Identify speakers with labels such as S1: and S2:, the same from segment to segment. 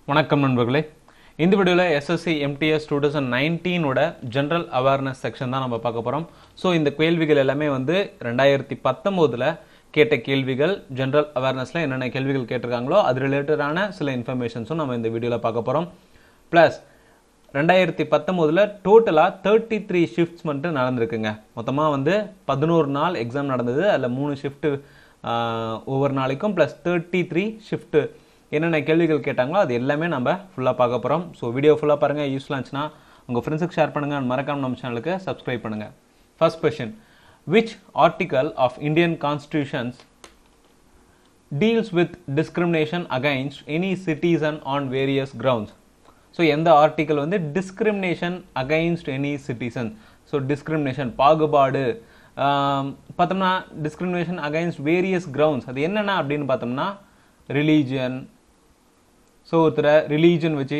S1: வணக்கம் நண்பர்களே இந்த வீடியோவில் எஸ்எஸ்சி எம்டிஎஸ் டூ தௌசண்ட் நைன்டீனோட ஜென்ரல் அவேர்னஸ் செக்ஷன் தான் நம்ம பார்க்க போகிறோம் ஸோ இந்த கேள்விகள் எல்லாமே வந்து ரெண்டாயிரத்தி பத்தொம்போதில் கேட்ட கேள்விகள் ஜென்ரல் அவேர்னஸில் என்னென்ன கேள்விகள் கேட்டிருக்காங்களோ அது ரிலேட்டடான சில இன்ஃபர்மேஷன்ஸும் நம்ம இந்த வீடியோவில் பார்க்க போகிறோம் ப்ளஸ் ரெண்டாயிரத்தி பத்தொம்போதில் டோட்டலாக தேர்ட்டி த்ரீ ஷிஃப்ட்ஸ் மட்டும் நடந்திருக்குங்க மொத்தமாக வந்து பதினோரு நாள் எக்ஸாம் நடந்தது அதில் மூணு ஷிஃப்ட்டு ஒவ்வொரு நாளைக்கும் ப்ளஸ் தேர்ட்டி த்ரீ ஷிஃப்ட்டு என்னென்ன கேள்விகள் கேட்டாங்களோ அது எல்லாமே நம்ம ஃபுல்லாக பார்க்க போகிறோம் ஸோ வீடியோ ஃபுல்லாக பாருங்கள் யூஸ்ஃபுல்லாக இருந்துச்சுன்னா உங்கள் ஃப்ரெண்ட்ஸுக்கு ஷேர் பண்ணுங்கள் and மறக்காம நம்ம சேனலுக்கு சப்ஸ்கிரைப் பண்ணுங்கள் first question which article of Indian constitutions deals with discrimination against any citizen on various grounds so எந்த ஆர்டிக்கல் வந்து discrimination against any citizen so discrimination பாகுபாடு ஆம், பார்த்தோம்னா டிஸ்கிரிமினேஷன் அகைன்ஸ்ட் வேரியஸ் கிரவுண்ட்ஸ் அது என்னென்ன அப்படின்னு பார்த்தோம்னா ரிலீஜியன் ஸோ ஒருத்தரை ரிலீஜன் வச்சு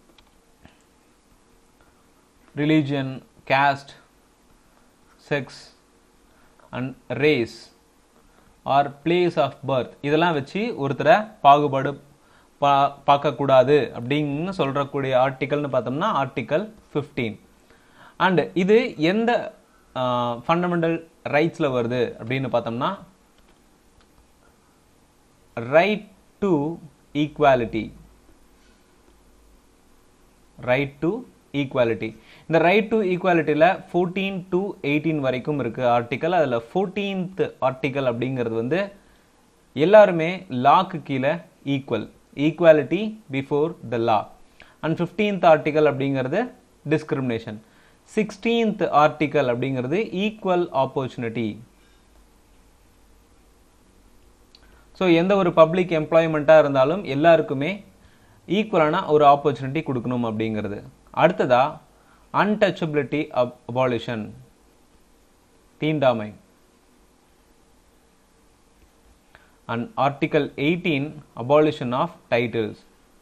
S1: religion caste sex and race or place of birth இதெல்லாம் வச்சு ஒருத்தரை பாகுபாடு பா பார்க்கக்கூடாது அப்படின்னு சொல்றக்கூடிய ஆர்டிக்கல்னு பார்த்தோம்னா ஆர்டிக்கல் ஃபிஃப்டீன் அண்ட் இது எந்த ஃபண்டமெண்டல் ரைட்ஸில் வருது அப்படின்னு பார்த்தோம்னா right to equality right to equality இந்த ரைட் டு ஈக்குவாலிட்டியில் ஃபோர்டீன் டு எயிட்டீன் வரைக்கும் இருக்கு ஆர்டிக்கல் அதில் ஃபோர்டீன்த் ஆர்டிக்கல் அப்படிங்கிறது வந்து எல்லாருமே லாக்கு கீழே equal equality before the law and fifteenth article அப்படிங்கிறது டிஸ்கிரிமினேஷன் சிக்ஸ்டீன்த் ஆர்டிக்கல் அப்படிங்கிறது ஈக்குவல் ஆப்பர்ச்சுனிட்டி ஸோ எந்த ஒரு பப்ளிக் எம்ப்ளாய்மெண்ட்டாக இருந்தாலும் எல்லாருக்குமே ஈக்குவலான ஒரு ஆப்பர்ச்சுனிட்டி கொடுக்கணும் அப்படிங்கிறது அடுத்ததா அன்டச்சபிலிட்டி அபாலிஷன் தீண்டாமை and article eighteen abolition of titles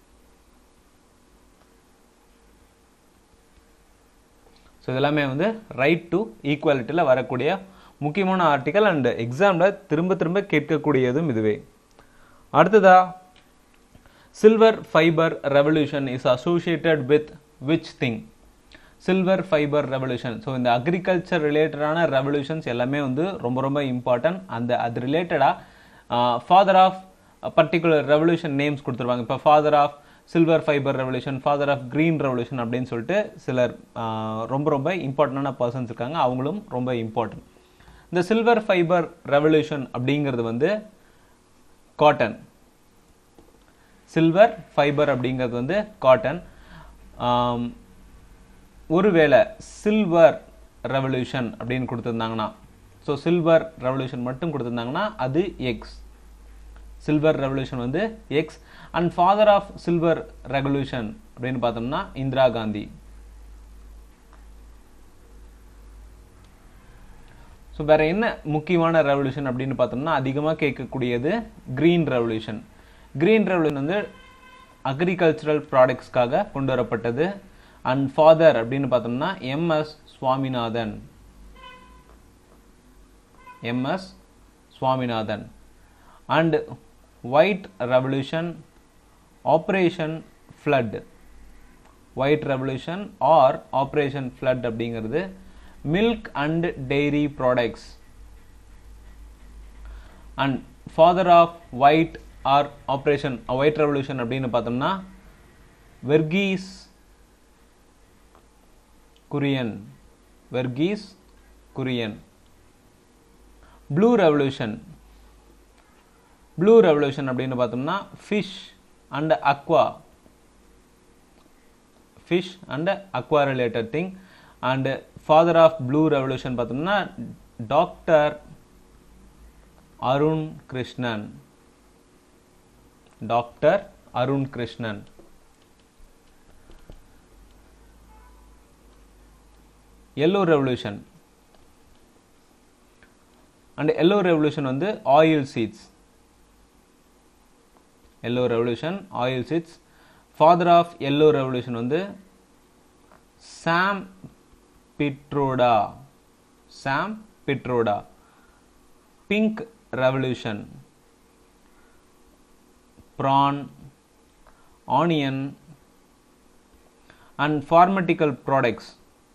S1: so இதெல்லாமே வந்து ரைட் டு ஈக்குவாலிட்டியில் வரக்கூடிய முக்கியமான ஆர்டிக்கல் அண்ட் எக்ஸாமில் திரும்ப திரும்ப கேட்கக்கூடியதும் இதுவே அடுத்ததா silver fibre revolution is associated with which thing silver fibre revolution so இந்த அக்ரிகல்ச்சர் ரிலேட்டடான ரெவல்யூஷன்ஸ் எல்லாமே வந்து ரொம்ப ரொம்ப இம்பார்ட்டன்ட் அந்த அது ரிலேட்டடாக father of particular revolution names கொடுத்துருவாங்க இப்போ father of silver fibre revolution father of green revolution அப்படின்னு சொல்லிட்டு சிலர் ஆஹ், ரொம்ப ரொம்ப இம்பார்ட்டண்டான பர்சன்ஸ் இருக்காங்க அவங்களும் ரொம்ப இம்பார்ட்டன்ட் இந்த சில்வர் ஃபைபர் ரெவல்யூஷன் அப்படிங்கிறது வந்து காட்டன் சில்வர் ஃபைபர் அப்படிங்கிறது வந்து காட்டன் ஒருவேளை சில்வர் ரெவல்யூஷன் அப்படின்னு கொடுத்துருந்தாங்கன்னா ஸோ சில்வர் ரெவல்யூஷன் மட்டும் கொடுத்துருந்தாங்கன்னா அது எக்ஸ் சில்வர் ரெவல்யூஷன் வந்து X and father of silver revolution அப்படின்னு பார்த்தோம்னா இந்திரா காந்தி ஸோ வேற என்ன முக்கியமான ரெவல்யூஷன் அப்படின்னு பார்த்தோம்னா அதிகமாக கேட்கக்கூடியது கிரீன் ரெவல்யூஷன் கிரீன் ரெவல்யூஷன் வந்து அக்ரிகல்ச்சரல் ப்ராடக்ட்ஸ்க்காக கொண்டு வரப்பட்டது அண்ட் ஃபாதர் அப்படின்னு பார்த்தோம்னா MS Swaminathan MS Swaminathan and white revolution operation flood white revolution or operation flood அப்படிங்கிறது milk and dairy products and father of white or operation white revolution அப்படின்னு பார்த்தோம்னா Verghese Kurien Verghese Kurien blue revolution blue revolution அப்படின்னு பார்த்தோம்னா fish and aqua fish and aqua related thing and father of blue revolution பார்த்தோம்னா doctor Arun Krishnan doctor Arun Krishnan yellow revolution and yellow revolution வந்து oil seeds yellow revolution oil seeds father of yellow revolution வந்து Sam Pitroda Sam Pitroda pink revolution prawn onion and pharmaceutical products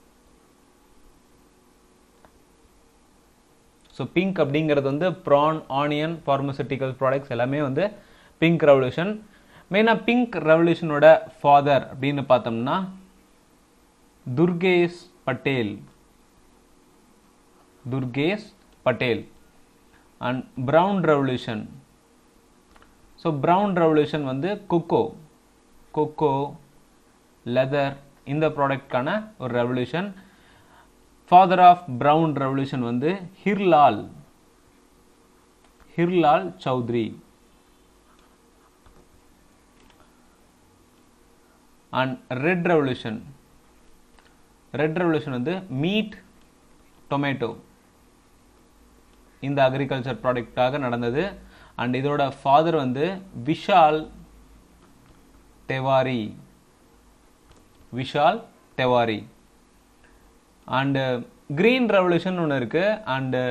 S1: so pink அப்படிங்கிறது வந்து prawn onion pharmaceutical products எல்லாமே வந்து pink revolution மெயினாக pink ரெவல்யூஷனோட father அப்படின்னு பார்த்தோம்னா Durgesh Patel Durgesh Patel and brown revolution so brown revolution வந்து கொக்கோ கொக்கோ லெதர் இந்த ப்ராடக்ட்கான ஒரு revolution father of brown revolution வந்து Hiralal Hiralal Chaudhary and red revolution red revolution வந்து மீட் டொமேட்டோ இந்த அக்ரிகல்ச்சர் ப்ராடக்டாக நடந்தது அண்ட் இதோட ஃபாதர் வந்து Vishal Tewari Vishal Tewari and green revolution ஒன்று இருக்கு அண்டு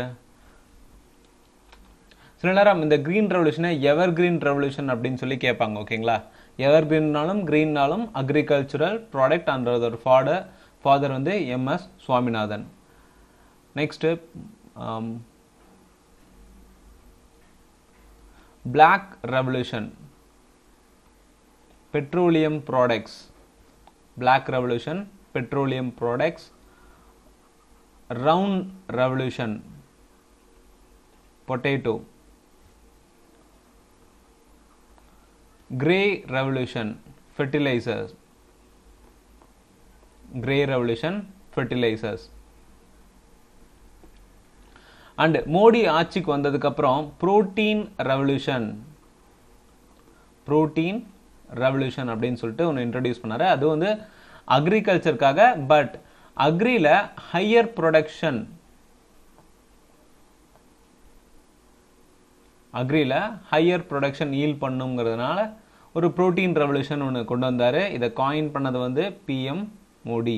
S1: சில நேரம் இந்த கிரீன் ரெவல்யூஷனை எவர் கிரீன் ரெவல்யூஷன் அப்படின்னு சொல்லி கேட்பாங்க ஓகேங்களா எவர் கிரீன்னாலும் கிரீன்னாலும் அக்ரிகல்ச்சுரல் ப்ராடக்ட் அண்ட் அதோட ஃபாதர் ஃபாதர் வந்து MS Swaminathan next black revolution petroleum products black revolution petroleum products round revolution potato grey revolution fertilisers grey revolution fertilisers and Modi ஆட்சிக்கு வந்ததுக்கு அப்புறம் புரோட்டீன் ரெவல்யூஷன் புரோட்டீன் ரெவல்யூஷன் அப்படின்னு சொல்லிட்டு ஒன்று இன்ட்ரடியூஸ் பண்ணாரு அது வந்து அக்ரிகல்ச்சருக்காக பட் அக்ரியில் ஹையர் ப்ரொடக்ஷன் அக்ரியில் ஹையர் ப்ரொடக்ஷன் ஈல் பண்ணுங்கிறதுனால ஒரு புரோட்டீன் ரெவல்யூஷன் ஒன்று கொண்டு வந்தார் இதை காயின் பண்ணது வந்து பிஎம் மோடி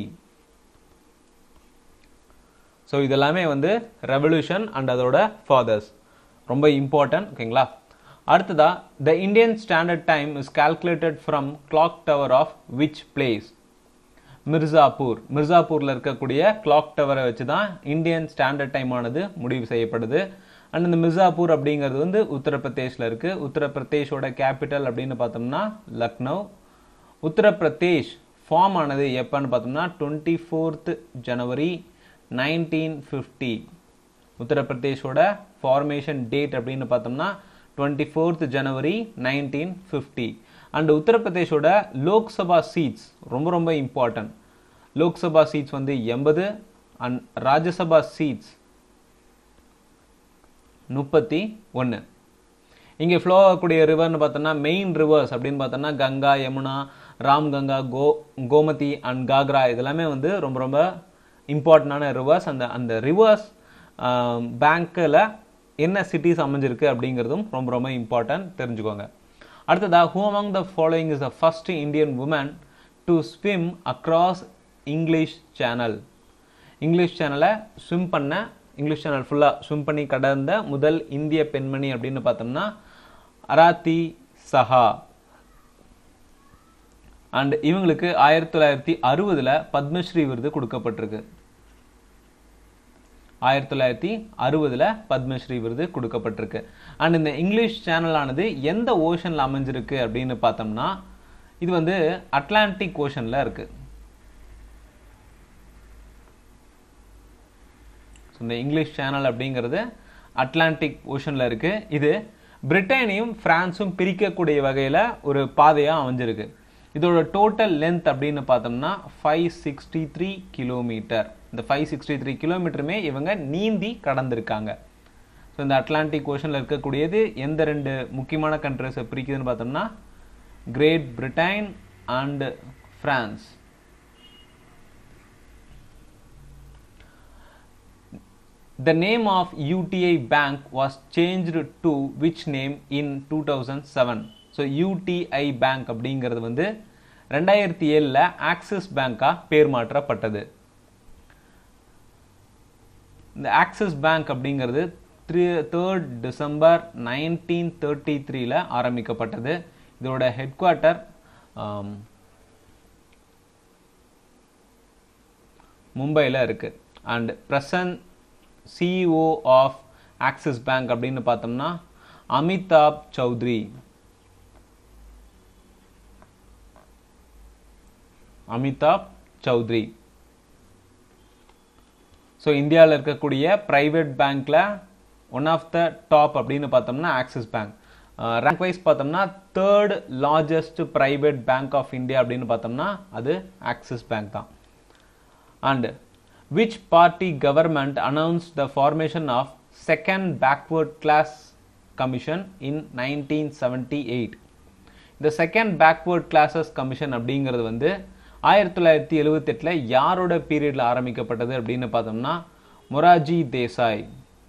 S1: ஸோ இதெல்லாமே வந்து ரெவல்யூஷன் அண்ட் அதோட ஃபாதர்ஸ் ரொம்ப இம்பார்ட்டன்ட் ஓகேங்களா அடுத்ததா the Indian standard time is calculated from clock tower of which place Mirzapur மிர்சாப்பூரில் இருக்கக்கூடிய கிளாக் டவரை வச்சு தான் இந்தியன் ஸ்டாண்டர்ட் டைம் ஆனது முடிவு செய்யப்படுது அண்ட் இந்த மிர்சாப்பூர் அப்படிங்கிறது வந்து உத்தரப்பிரதேஷில் இருக்குது உத்தரப்பிரதேஷோட கேபிட்டல் அப்படின்னு பார்த்தோம்னா லக்னோ உத்தரப்பிரதேஷ் ஃபார்ம் ஆனது எப்போன்னு பார்த்தோம்னா twenty fourth January nineteen fifty உத்தரப்பிரதேஷோட formation date அப்படின்னு பார்த்தோம்னா twenty fourth January nineteen fifty and உத்தரப்பிரதேஷோட Lok Sabha seeds ரொம்ப ரொம்ப இம்பார்ட்டன்ட் லோக்சபா சீட்ஸ் வந்து எண்பது அண்ட் ராஜ்யசபா சீட்ஸ் முப்பத்தி ஒன்று இங்கே ஃப்ளோ ஆகக்கூடிய ரிவர்னு பார்த்தோம்னா மெயின் ரிவர்ஸ் அப்படின்னு பார்த்தோம்னா கங்கா யமுனா ராம் கங்கா கோ கோமதி அண்ட் காக்ரா இதெல்லாமே வந்து ரொம்ப ரொம்ப இம்பார்ட்டண்டான ரிவர்ஸ் அந்த அந்த ரிவர்ஸ் பேங்க்கில் என்ன சிட்டிஸ் அமைஞ்சிருக்கு அப்படிங்கிறதும் ரொம்ப ரொம்ப இம்பார்ட்டன்ட் தெரிஞ்சுக்கோங்க அடுத்ததா who among the following is the first Indian woman to swim across English channel English சேனலை ஸ்விம் பண்ண இங்கிலீஷ் சேனல் ஃபுல்லாக ஸ்விம் பண்ணி கடந்த முதல் இந்திய பெண்மணி அப்படின்னு பார்த்தோம்னா அராத்தி சஹா அண்ட் இவங்களுக்கு ஆயிரத்தி தொள்ளாயிரத்தி அறுபதில் பத்மஸ்ரீ விருது கொடுக்கப்பட்டிருக்கு ஆயிரத்தி தொள்ளாயிரத்தி அறுபதில் பத்மஸ்ரீ விருது கொடுக்கப்பட்டிருக்கு அண்ட் இந்த இங்கிலீஷ் சேனலானது எந்த ஓஷனில் அமைஞ்சிருக்கு அப்படின்னு பார்த்தோம்னா இது வந்து அட்லாண்டிக் ஓஷனில் இருக்கு இந்த இங்கிலீஷ் சேனல் அப்படிங்கிறது அட்லாண்டிக் ஓஷனில் இருக்கு இது பிரிட்டனையும் பிரான்ஸும் பிரிக்கக்கூடிய வகையில் ஒரு பாதையாக அமைஞ்சிருக்கு இதோட டோட்டல் லென்த் அப்படின்னு பார்த்தோம்னா ஃபைவ் சிக்ஸ்டி த்ரீ கிலோமீட்டர் இந்த ஃபைவ் சிக்ஸ்டி த்ரீ கிலோமீட்டருமே இவங்க நீந்தி கடந்திருக்காங்க ஸோ இந்த அட்லாண்டிக் ஓஷனில் இருக்கக்கூடியது எந்த ரெண்டு முக்கியமான கண்ட்ரிஸை பிரிக்குதுன்னு பார்த்தோம்னா great Britain and France The name of UTI Bank was changed to which name in 2007? So UTI bank அப்படிங்கிறது வந்து ரெண்டாயிரத்தி ஏழில் ஆக்சிஸ் பேங்காக பேர் மாற்றப்பட்டது இந்த ஆக்சிஸ் பேங்க் அப்படிங்கிறது three third December nineteen thirty த்ரீல ஆரம்பிக்கப்பட்டது இதோட ஹெட் குவார்ட்டர் மும்பையில் இருக்குது and present CEO of Axis bank அப்படின்னு பார்த்தோம்னா அமிதாப் சௌத்ரி அமிதாப் சௌத்ரி ஸோ இந்தியாவில் இருக்கக்கூடிய ப்ரைவேட் பேங்க்ல ஒன் ஆஃப் த டாப் அப்படின்னு பார்த்தோம்னா ஆக்சிஸ் பேங்க் ரேங்க் வைஸ் பார்த்தோம்னா third largest private bank of India அப்படின்னு பார்த்தோம்னா அது ஆக்சிஸ் பேங்க் தான் and which party government announce the formation of second backward class commission in nineteen seventy eight இந்த second backward classes commission அப்படிங்கிறது வந்து ஆயிரத்தி தொள்ளாயிரத்தி எழுவத்தெட்டில் யாரோட பீரியடில் ஆரம்பிக்கப்பட்டது அப்படின்னு பார்த்தோம்னா மொராஜி தேசாய்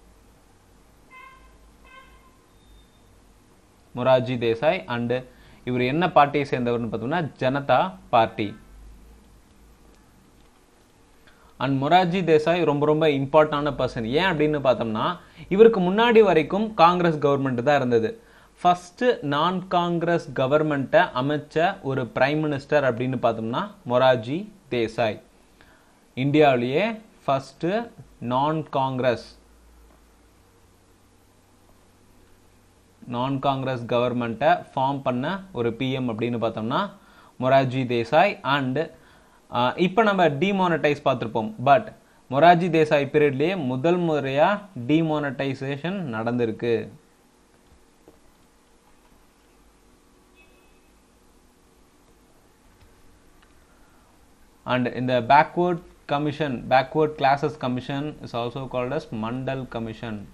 S1: மொராஜி தேசாய் அண்டு இவர் என்ன பார்ட்டியை சேர்ந்தவர்னு பார்த்தோம்னா ஜனதா பார்ட்டி அண்ட் மொராஜி தேசாய் ரொம்ப ரொம்ப இம்பார்ட்டண்டான பர்சன் ஏன் அப்படின்னு பார்த்தோம்னா இவருக்கு முன்னாடி வரைக்கும் காங்கிரஸ் கவர்மெண்ட் தான் இருந்தது ஃபஸ்ட்டு நான் காங்கிரஸ் கவர்மெண்ட்டை அமைச்ச ஒரு பிரைம் மினிஸ்டர் அப்படின்னு பார்த்தோம்னா மொராஜி தேசாய் இந்தியாவிலேயே ஃபஸ்ட்டு நான் காங்கிரஸ் நான் காங்கிரஸ் கவர்மெண்ட்டை ஃபார்ம் பண்ண ஒரு பிஎம் அப்படின்னு பார்த்தோம்னா மொராஜி தேசாய் அண்ட் இப்போ நம்ம டிமானடைஸ் பார்த்துருப்போம் பட் மொராஜி தேசாய் பீரியட்லேயே முதல் முறையாக டிமானடைசேஷன் நடந்திருக்கு and in the backward commission backward classes commission is also called as mandal commission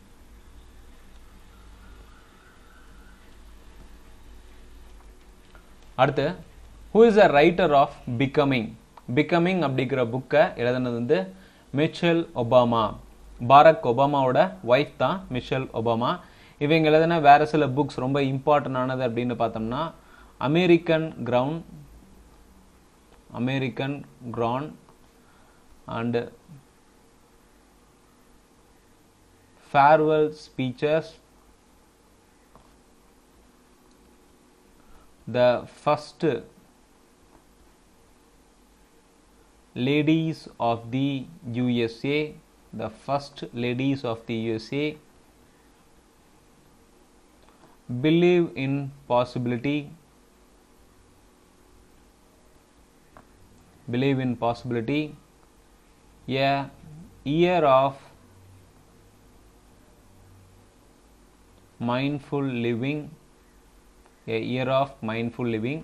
S1: அடுத்து who is a writer of becoming becoming அப்படிங்கிற புக்கை எழுதுனது வந்து மிச்சல் ஒபாமா பாரக் ஒபாமாவோட ஒய்ஃப் தான் மிஷல் ஒபாமா இவங்க எழுதின வேற சில புக்ஸ் ரொம்ப இம்பார்ட்டன்டானது அப்படின்னு பார்த்தோம்னா American ground American Grand and farewell speeches the first ladies of the USA the first ladies of the USA believe in possibility believe in possibility a year of mindful living a year of mindful living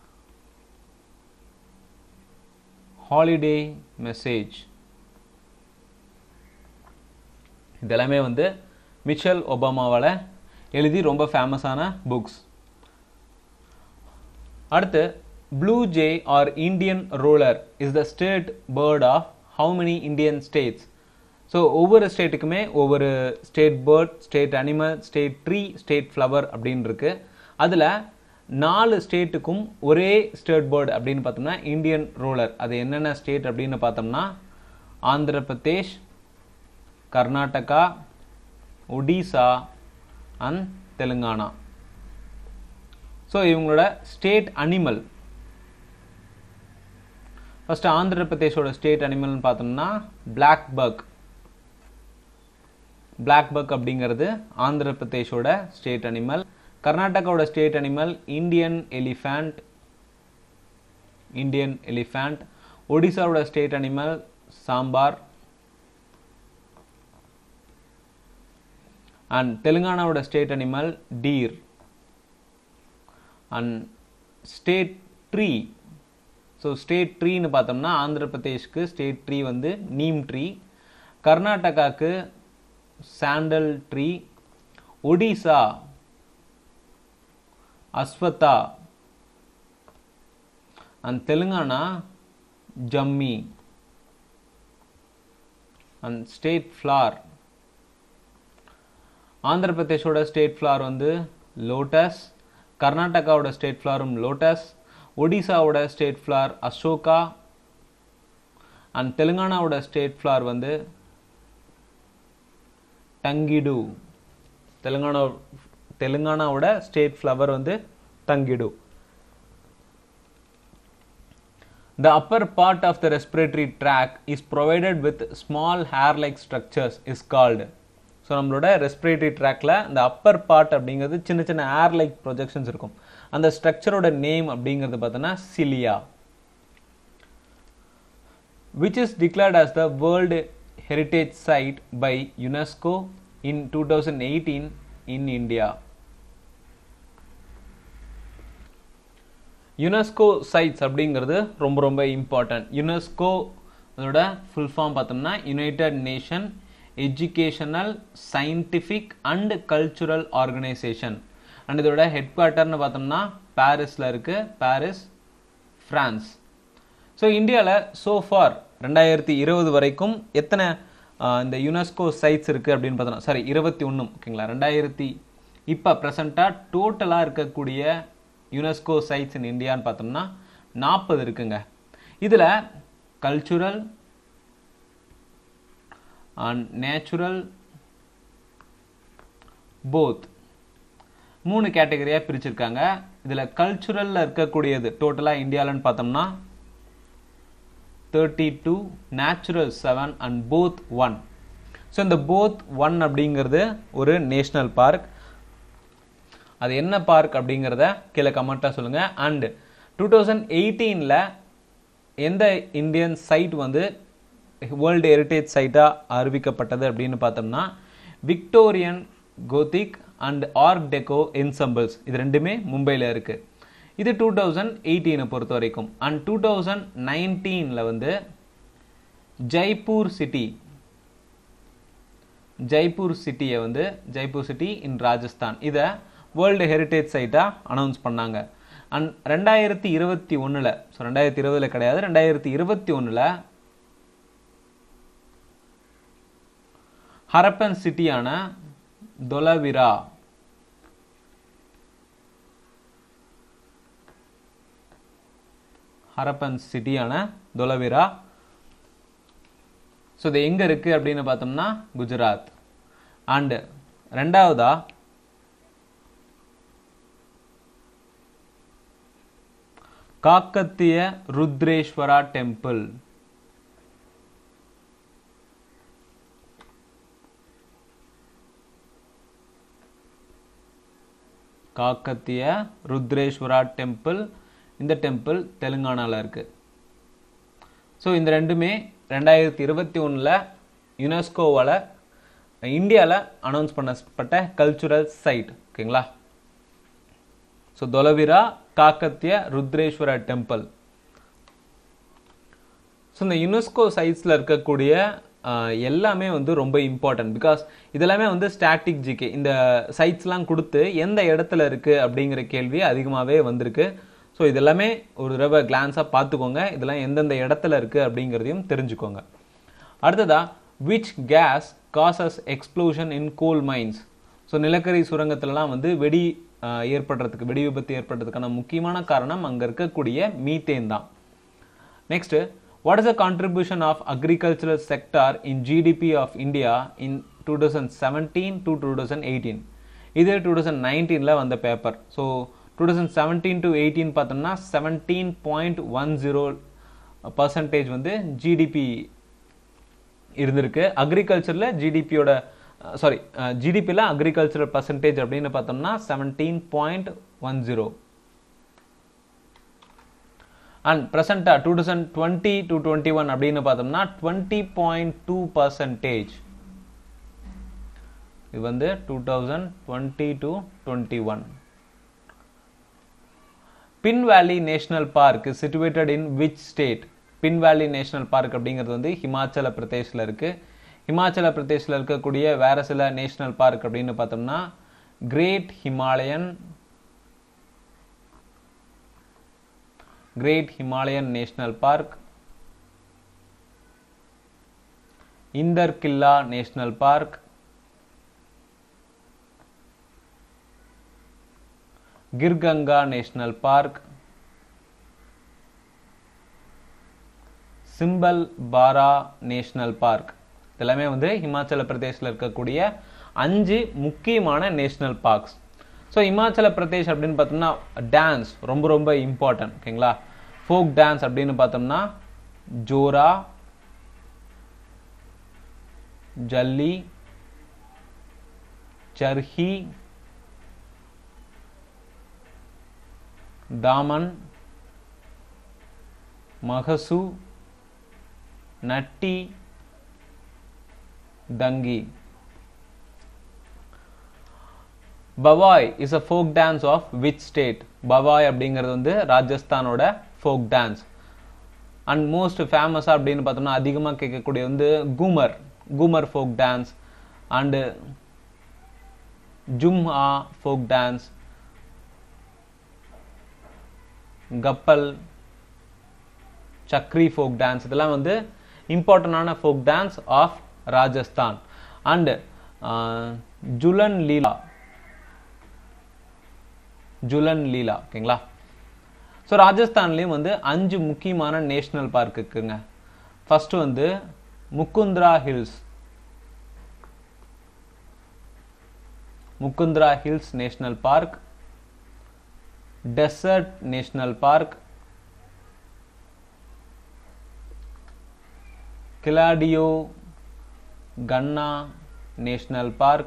S1: holiday message இதெல்லாமே வந்து Mitchell ஒபாமாவால் எழுதி ரொம்ப ஃபேமஸான books அடுத்து blue jay or Indian roller is the state bird of how many Indian states so ஒவ்வொரு ஸ்டேட்டுக்குமே ஒவ்வொரு state bird state animal state tree state flower அப்படின்னு இருக்கு அதில் நாலு ஸ்டேட்டுக்கும் ஒரே ஸ்டேட் பேர்டு அப்படின்னு பார்த்தோம்னா இந்தியன் ரோலர் அது என்னென்ன ஸ்டேட் அப்படின்னு பார்த்தோம்னா ஆந்திர பிரதேஷ் கர்நாடகா ஒடிசா அண்ட் தெலுங்கானா ஸோ இவங்களோட ஸ்டேட் அனிமல் ஃபர்ஸ்ட் ஆந்திர பிரதேஷோட ஸ்டேட் அனிமல்னு பார்த்தோம்னா பிளாக் பக் பிளாக் பக் அப்படிங்கிறது ஆந்திர பிரதேஷோட ஸ்டேட் அனிமல் கர்நாடகாவோட state animal Indian elephant Indian elephant ஒடிசாவோட ஸ்டேட் அனிமல் சாம்பார் அண்ட் தெலுங்கானாவோட state animal deer and state tree so state ட்ரீன்னு பார்த்தோம்னா ஆந்திர பிரதேஷ்க்கு ஸ்டேட் ட்ரீ வந்து நீம் ட்ரீ கர்நாடகாவுக்கு sandal tree Odisha Ashwattha and Telangana jammi and state flower Andhra பிரதேஷோட ஸ்டேட் ஃப்ளார் வந்து லோட்டஸ் கர்நாடகாவோட ஸ்டேட் ஃப்ளாரும் லோட்டஸ் ஒடிசாவோட ஸ்டேட் ஃப்ளார் அசோகா அண்ட் தெலுங்கானாவோட ஸ்டேட் ஃப்ளார் வந்து டங்கிடு தெலுங்கானா தெலுங்கானாவோட ஸ்டேட் ஃப்ளவர் வந்து tangedu The upper part of the respiratory tract is provided with small hair-like structures is called. So நம்மளோட ரெஸ்பிரேட்டரி ட்ராக்ல இந்த அப்பர் பார்ட் அப்படிங்கிறது சின்ன சின்ன ஏர் லைக் ப்ரொஜெக்ஷன்ஸ் இருக்கும் அந்த ஸ்ட்ரக்சரோட நேம் அப்படிங்கிறது பார்த்தோன்னா cilia which is declared as the World Heritage Site by UNESCO in 2018 in India. UNESCO sites அப்படிங்கிறது ரொம்ப ரொம்ப இம்பார்ட்டன்ட் யுனெஸ்கோ அதோட ஃபுல் ஃபார்ம் பார்த்தோம்னா united nation educational scientific and cultural organisation and இதோட ஹெட் குவார்ட்டர்னு பார்த்தோம்னா பாரிஸில் இருக்கு பாரிஸ் ஃப்ரான்ஸ் ஸோ இந்தியாவில் ஸோ ஃபார் ரெண்டாயிரத்தி இருபது வரைக்கும் எத்தனை ஆஹ், இந்த யுனெஸ்கோ சைட்ஸ் இருக்குது அப்படின்னு பார்த்தோம்னா சாரி இருபத்தி ஒன்று ஓகேங்களா ரெண்டாயிரத்தி இப்போ ப்ரெசண்ட்டாக டோட்டலாக இருக்கக்கூடிய யுனெஸ்கோ சைட்ஸ் இன் இந்தியான்னு பார்த்தோம்னா நாற்பது இருக்குங்க இதில் கல்ச்சுரல் அண்ட் நேச்சுரல் போத் மூணு கேட்டகரியாக பிரிச்சிருக்காங்க இதில் கல்ச்சுரலில் இருக்கக்கூடியது டோட்டலாக இந்தியாவில்னு பார்த்தோம்னா thirty two natural seven and both one so இந்த போத் ஒன் அப்படிங்கிறது ஒரு நேஷ்னல் பார்க் அது என்ன பார்க் அப்படிங்கிறத கீழே கமெண்ட்டாக சொல்லுங்கள் அண்ட் டூ தௌசண்ட் எயிட்டீனில் எந்த இந்தியன் சைட் வந்து வேர்ல்டு ஹெரிட்டேஜ் சைட்டாக அறிவிக்கப்பட்டது அப்படின்னு பார்த்தோம்னா Victorian gothic and art deco ensembles இது ரெண்டுமே மும்பையில் இருக்குது இது டூ தௌசண்ட் எயிட்டீனை பொறுத்த வரைக்கும் அண்ட் டூ தௌசண்ட் நைன்டீனில் வந்து ஜெய்ப்பூர் சிட்டி ஜெய்ப்பூர் சிட்டியை வந்து ஜெய்ப்பூர் சிட்டி இன் ராஜஸ்தான் இதை வேர்ல்டு ஹெரிட்டேஜ் சைட்டாக அனௌன்ஸ் பண்ணாங்க அண்ட் ரெண்டாயிரத்தி இருபத்தி ஒன்றில் ஸோ ரெண்டாயிரத்தி இருபதில் கிடையாது ரெண்டாயிரத்தி இருபத்தி ஒன்றில் ஹரப்பன் சிட்டியான தொலவிரா ஹரப்பன் சிட்டியான தொலவிரா ஸோ இது எங்கே இருக்குது அப்படின்னு பார்த்தோம்னா குஜராத் அண்டு ரெண்டாவதா காக்கத்திய ருத்ரேஸ்வரா டெம்பிள் காக்கத்திய ருத்ரேஸ்வரா டெம்பிள் இந்த டெம்பிள் தெலுங்கானாவில் இருக்குது ஸோ இந்த ரெண்டுமே ரெண்டாயிரத்தி இருபத்தி ஒன்றில் யுனெஸ்கோவால் இந்தியாவில் அனௌன்ஸ் பண்ணப்பட்ட கல்ச்சுரல் சைட் ஓகேங்களா so Dholavira Kakatiya Rudreswara temple so இந்த யுனெஸ்கோ சைட்ஸில் இருக்கக்கூடிய ஆஹ், எல்லாமே வந்து ரொம்ப இம்பார்ட்டன்ட் பிகாஸ் இதெல்லாமே வந்து ஸ்டாட்டிக் ஜிகே இந்த சைட்ஸ்லாம் கொடுத்து எந்த இடத்துல இருக்குது அப்படிங்கிற கேள்வி அதிகமாகவே வந்திருக்கு ஸோ இதெல்லாமே ஒரு தடவை கிளான்ஸாக பார்த்துக்கோங்க இதெல்லாம் எந்தெந்த இடத்துல இருக்குது அப்படிங்கிறதையும் தெரிஞ்சுக்கோங்க அடுத்ததா which gas causes explosion in coal mines so நிலக்கரி சுரங்கத்துலலாம் வந்து வெடி ஆஹ், ஏற்படுறதுக்கு வெடி விபத்து ஏற்படுறதுக்கான முக்கியமான காரணம் அங்கே இருக்கக்கூடிய மீத்தேன் தான் Next, what is the contribution of agricultural sector in GDP of India in 2017 to 2018? இது 2019ல வந்த paper so two thousand seventeen to eighteen பார்த்தோம்னா seventeen point one zero percentage வந்து ஜிடிபி இருந்திருக்கு அக்ரிகல்ச்சரில் ஜிடிபியோட சாரி ஜிடிபியில் அக்ரிகல்ச்சரல் பர்சன்டேஜ் அப்படின்னு பார்த்தோம்னா seventeen point one zero and ப்ரெசண்ட்டாக two thousand twenty to twenty one அப்படின்னு பார்த்தோம்னா டுவெண்ட்டி பாயிண்ட் டூ பர்சன்டேஜ் இது வந்து two thousand twenty to twenty one Pin valley national park situated in which state Pin valley national park அப்படிங்கிறது வந்து ஹிமாச்சல பிரதேஷில் இருக்கு ஹிமாச்சல பிரதேஷில் இருக்கக்கூடிய வேற சில நேஷனல் பார்க் அப்படின்னு பார்த்தோம்னா great Himalayan great Himalayan national park Inderkilla national park Khirganga national park Simbalbara national park இதெல்லாமே வந்து ஹிமாச்சல பிரதேசில் இருக்கக்கூடிய அஞ்சு முக்கியமான national parks so Himachal Pradesh அப்படின்னு பார்த்தோம்னா டான்ஸ் ரொம்ப ரொம்ப இம்பார்ட்டன்ட் ஓகேங்களா ஃபோக் டான்ஸ் அப்படின்னு பார்த்தோம்னா ஜோரா Jhali Chharhi Dhaman Mahasu Nati Dangi Bhavai is a folk dance of which state Bhavai அப்படிங்கிறது வந்து ராஜஸ்தானோட ஃபோக் டான்ஸ் அண்ட் மோஸ்ட் ஃபேமஸாக அப்படின்னு பார்த்தோம்னா அதிகமாக கேட்கக்கூடிய வந்து Ghoomar Ghoomar folk dance and Jhumha folk dance கப்பல் சக்ரி ஃபோக் டான்ஸ் இதெல்லாம் வந்து இம்பார்ட்டண்டான folk dance of Rajasthan and Jhulan Leela Jhulan Leela ஓகேங்களா ஸோ ராஜஸ்தான்லேயும் வந்து அஞ்சு முக்கியமான நேஷனல் பார்க் இருக்குங்க ஃபர்ஸ்ட் வந்து Mukundra hills Mukundra hills national park desert national park Keoladeo Ghana national park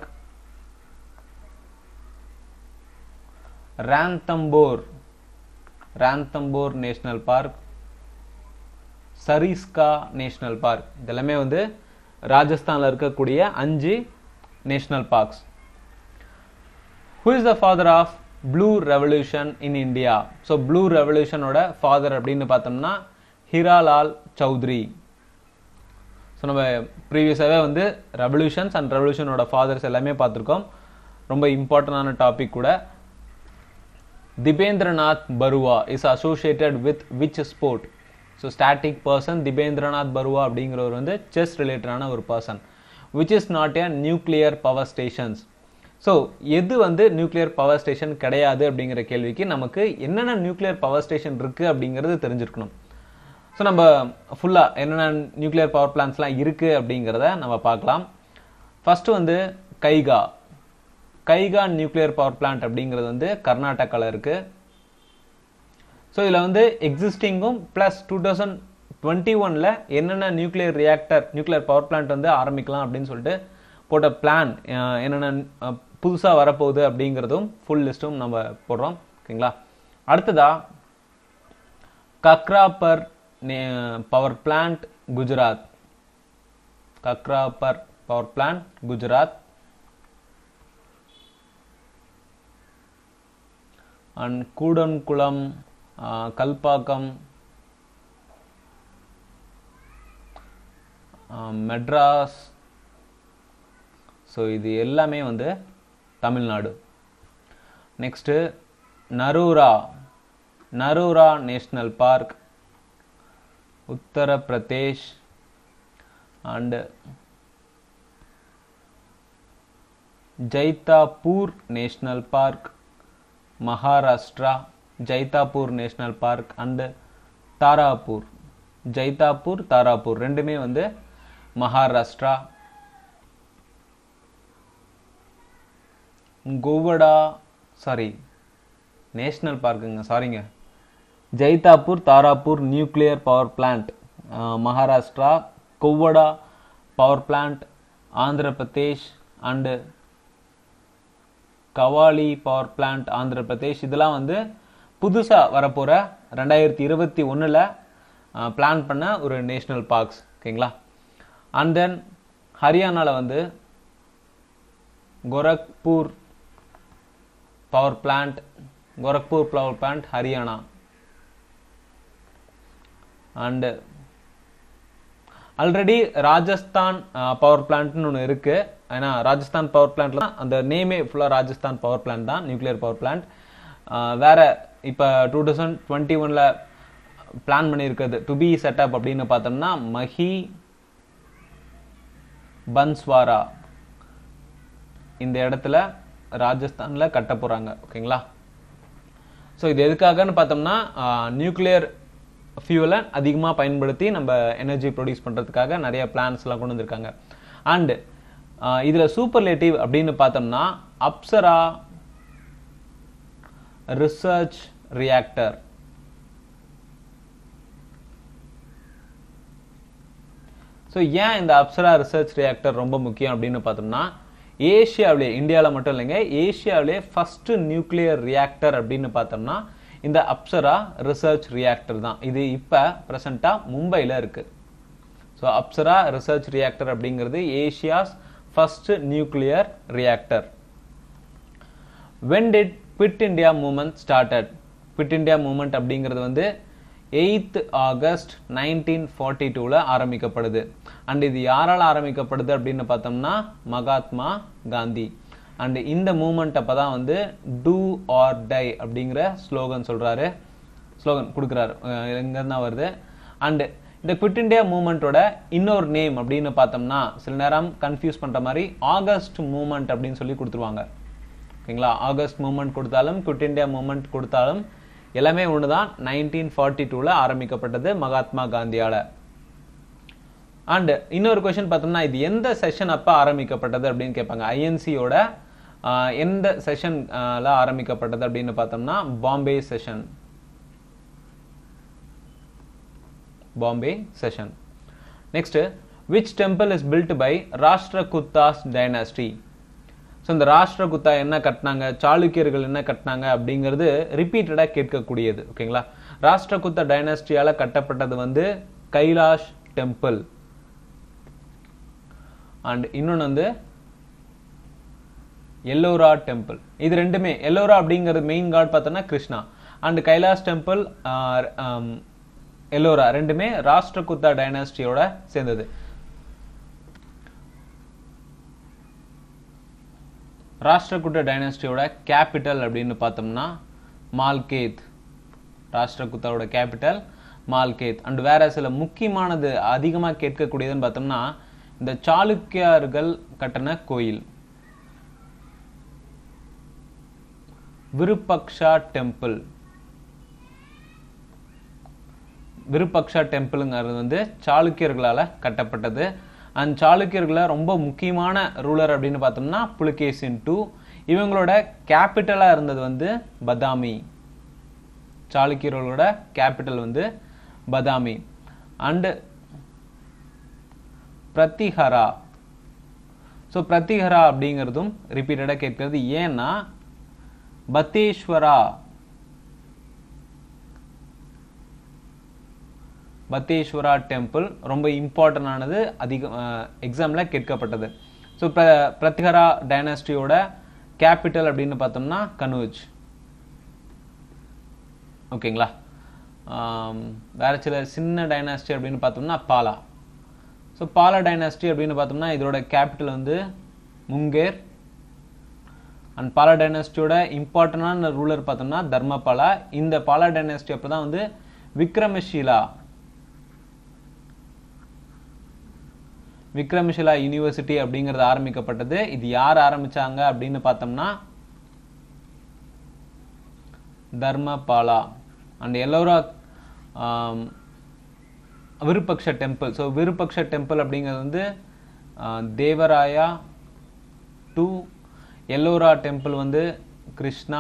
S1: Ranthambore Ranthambore national park Sariska national park இதெல்லாமே வந்து ராஜஸ்தானில் இருக்கக்கூடிய அஞ்சு national parks who is the father of blue revolution in India so blue ரெவல்யூஷனோட ஃபாதர் அப்படின்னு பார்த்தோம்னா ஹிராலால் சௌத்ரி ஸோ நம்ம ப்ரீவியஸாகவே வந்து ரெவல்யூஷன்ஸ் அண்ட் ரெவல்யூஷனோட ஃபாதர்ஸ் எல்லாமே பார்த்துருக்கோம் ரொம்ப இம்பார்ட்டண்டான டாபிக் கூட Dibendranath Barua is associated with which sport so static person Dibendranath Barua அப்படிங்கிறவர் வந்து செஸ் ரிலேட்டடான ஒரு person which is not a nuclear power stations so எது வந்து நியூக்ளியர் பவர் ஸ்டேஷன் கிடையாது அப்படிங்கிற கேள்விக்கு நமக்கு என்னென்ன நியூக்ளியர் பவர் ஸ்டேஷன் இருக்குது அப்படிங்கிறது தெரிஞ்சிருக்கணும் ஸோ நம்ம ஃபுல்லாக என்னென்ன நியூக்ளியர் பவர் பிளான்ஸ்லாம் இருக்குது அப்படிங்கிறத நம்ம பார்க்கலாம் ஃபர்ஸ்ட் வந்து Kaiga Kaiga nuclear power plant அப்படிங்கிறது வந்து கர்நாடகாவில் இருக்குது ஸோ இதில் வந்து எக்ஸிஸ்டிங்கும் ப்ளஸ் டூ தௌசண்ட் டுவெண்ட்டி ஒனில் என்னென்ன nuclear reactor nuclear power plant வந்து ஆரம்பிக்கலாம் அப்படின்னு சொல்லிட்டு போட்ட பிளான் என்னென்ன புதுசாக வரப்போகுது அப்படிங்கிறதும் ஃபுல் லிஸ்ட்டும் நம்ம போடுறோம் ஓகேங்களா அடுத்ததா Kakrapar power plant Gujarat Kakrapar power plant Gujarat and Kudankulam Kalpakkam Madras so இது எல்லாமே வந்து Tamil Nadu next Narora Narora national park Uttar Pradesh and Jaitapur national park Maharashtra Jaitapur national park and Tarapur Jaitapur Tarapur ரெண்டுமே வந்து மகாராஷ்டிரா கோவடா சாரி நேஷ்னல் பார்க்குங்க சாரிங்க Jaitapur Tarapur nuclear power plant Maharashtra Kovvada power plant Andhra Pradesh and Kavali power plant Andhra Pradesh இதெல்லாம் வந்து புதுசாக வரப்போகிற ரெண்டாயிரத்தி இருபத்தி ஒன்றில் பிளான் பண்ண ஒரு நேஷ்னல் பார்க்ஸ் ஓகேங்களா அண்ட் தென் ஹரியானாவில் வந்து Gorakhpur power plant Gorakhpur power plant Haryana and already Rajasthan power பிளான்ட்னு ஒன்று இருக்கு ஏன்னா ராஜஸ்தான் பவர் பிளான்ட்ல தான் அந்த நேமே ஃபுல்லாக ராஜஸ்தான் பவர் பிளான்ட் தான் நியூக்ளியர் பவர் பிளான்ட் வேற இப்போ டூ தௌசண்ட் டுவெண்ட்டி ஒன்ல பிளான் பண்ணியிருக்கிறது டு பி செட்டப் அப்படின்னு பார்த்தோம்னா மஹி பன்ஸ்வாரா இந்த இடத்துல ராஜஸ்தானில் கட்ட போகிறாங்க ஓகேங்களா ஸோ இது எதுக்காகன்னு பார்த்தோம்னா நியூக்ளியர் ஃபியூலை அதிகமாக பயன்படுத்தி நம்ம எனர்ஜி ப்ரொடியூஸ் பண்ணுறதுக்காக நிறைய பிளான்ஸ்லாம் கொண்டு வந்திருக்காங்க அண்டு இதில் சூப்பர்லேட்டிவ் அப்படின்னு பார்த்தோம்னா அப்சரா ரிசர்ச் ரியாக்டர் ஸோ ஏன் இந்த அப்சரா ரிசர்ச் ரியாக்டர் ரொம்ப முக்கியம் அப்படின்னு பார்த்தோம்னா ஏஷியாவிலே இந்தியாவில் மட்டும் இல்லைங்க ஏஷியாவிலே ஃபர்ஸ்ட் நியூக்ளியர் ரியாக்டர் அப்படின்னு பார்த்தோம்னா இந்த அப்சரா ரிசர்ச் ரியாக்டர் தான் இது இப்போ ப்ரெசண்ட்டாக மும்பையில் இருக்கு ஸோ அப்சரா ரிசர்ச் ரியாக்டர் அப்படிங்கிறது Asia's first nuclear reactor when did quit India movement started quit India movement அப்படிங்கிறது வந்து எயித் ஆகஸ்ட் நைன்டீன் ஃபார்ட்டி டூவில் ஆரம்பிக்கப்படுது அண்ட் இது யாரால் ஆரம்பிக்கப்படுது அப்படின்னு பார்த்தோம்னா மகாத்மா காந்தி அண்ட் இந்த மூமெண்ட் அப்போ தான் வந்து டூ ஆர் டை அப்படிங்கிற ஸ்லோகன் சொல்கிறாரு ஸ்லோகன் கொடுக்குறாரு எங்கேருந்து வருது அண்ட் இந்த குவிட் இந்தியா மூமெண்ட்டோட இன்னொரு நேம் அப்படின்னு பார்த்தோம்னா சில நேரம் கன்ஃபியூஸ் பண்ணுற மாதிரி ஆகஸ்ட் மூமெண்ட் அப்படின்னு சொல்லி கொடுத்துருவாங்க ஓகேங்களா ஆகஸ்ட் மூமெண்ட் கொடுத்தாலும் குவிட் இந்தியா மூமெண்ட் கொடுத்தாலும் எல்லாமே ஒன்று தான் நைன்டீன் ஃபார்ட்டி டூவில் ஆரம்பிக்கப்பட்டது மகாத்மா காந்தியால் அண்ட் இன்னொரு கொஷின் பார்த்தோம்னா இது எந்த செஷன் அப்போ ஆரம்பிக்கப்பட்டது அப்படின்னு கேட்பாங்க ஐஎன்சியோட எந்த செஷன்ல ஆரம்பிக்கப்பட்டது அப்படின்னு பார்த்தோம்னா Bombay session Bombay session next which temple is built by Rashtrakutas dynasty so இந்த ராஷ்டிரகுத்தா என்ன கட்டினாங்க சாளுக்கியர்கள் என்ன கட்டினாங்க அப்படிங்கிறது ரிப்பீட்டடாக கேட்கக்கூடியது ஓகேங்களா ராஷ்டிரகுத்தா டைனாஸ்டியால் கட்டப்பட்டது வந்து கைலாஷ் டெம்பிள் அண்ட் இன்னொன்று வந்து எல்லோரா டெம்பிள் இது ரெண்டுமே எல்லோரா அப்படிங்கிறது மெயின் காட் பார்த்தோன்னா கிருஷ்ணா அண்ட் கைலாஷ் டெம்பிள் எல்லோரா ரெண்டுமே ராஷ்டிரகுத்தா டைனாஸ்டியோட சேர்ந்தது ராஷ்டிரகுட்ட டைனாஸ்டியோட கேபிட்டல் அப்படின்னு பார்த்தோம்னா மால்கேத் ராஷ்டிரகுத்தாவோட கேபிட்டல் மால்கேத் அண்ட் வேற சில முக்கியமானது அதிகமாக கேட்கக்கூடியதுன்னு பார்த்தோம்னா இந்த சாளுக்கியர்கள் கட்டின கோயில் விருப்பக்ஷா டெம்பிள் விருப்பக்ஷா டெம்பிளுங்கிறது வந்து சாளுக்கியர்களால் கட்டப்பட்டது அண்ட் சாளுக்கியர்களை ரொம்ப முக்கியமான ரூலர் அப்படின்னு பார்த்தோம்னா புலிகேசின் டூ இவங்களோட கேபிட்டலாக இருந்தது வந்து பதாமி சாளுக்கியர்களோட கேபிட்டல் வந்து பதாமி அண்டு பிரத்திஹரா ஸோ பிரத்திஹரா அப்படிங்கிறதும் ரிப்பீட்டடாக கேட்கிறது ஏன்னா பத்தேஸ்வரா பத்தேஸ்வரா டெம்பிள் ரொம்ப இம்பார்ட்டன்டானது அதிக எக்ஸாமில் கேட்கப்பட்டது ஸோ பிர பிரத்திஹரா டைனாஸ்டியோட கேபிட்டல் அப்படின்னு பார்த்தோம்னா கனூஜ் ஓகேங்களா வேற சில சின்ன டைனாஸ்டி அப்படின்னு பார்த்தோம்னா பாலா ஸோ பாலா டைனாஸ்டி அப்படின்னு பார்த்தோம்னா இதோட கேபிட்டல் வந்து முங்கேர் அண்ட் பாலா டைனாஸ்டியோட இம்பார்ட்டண்டான ரூலர் பார்த்தோம்னா தர்மபாலா இந்த பாலா டைனாஸ்டி அப்போ தான் வந்து விக்ரமஷீலா விக்ரமஷிலா யூனிவர்சிட்டி அப்படிங்கிறது ஆரம்பிக்கப்பட்டது இது யார் ஆரம்பிச்சாங்க அப்படின்னு பார்த்தோம்னா Dharmapala and Ellora Virupaksha temple so Virupaksha temple அப்படிங்கிறது வந்து தேவராயா டூ எல்லோரா டெம்பிள் வந்து கிருஷ்ணா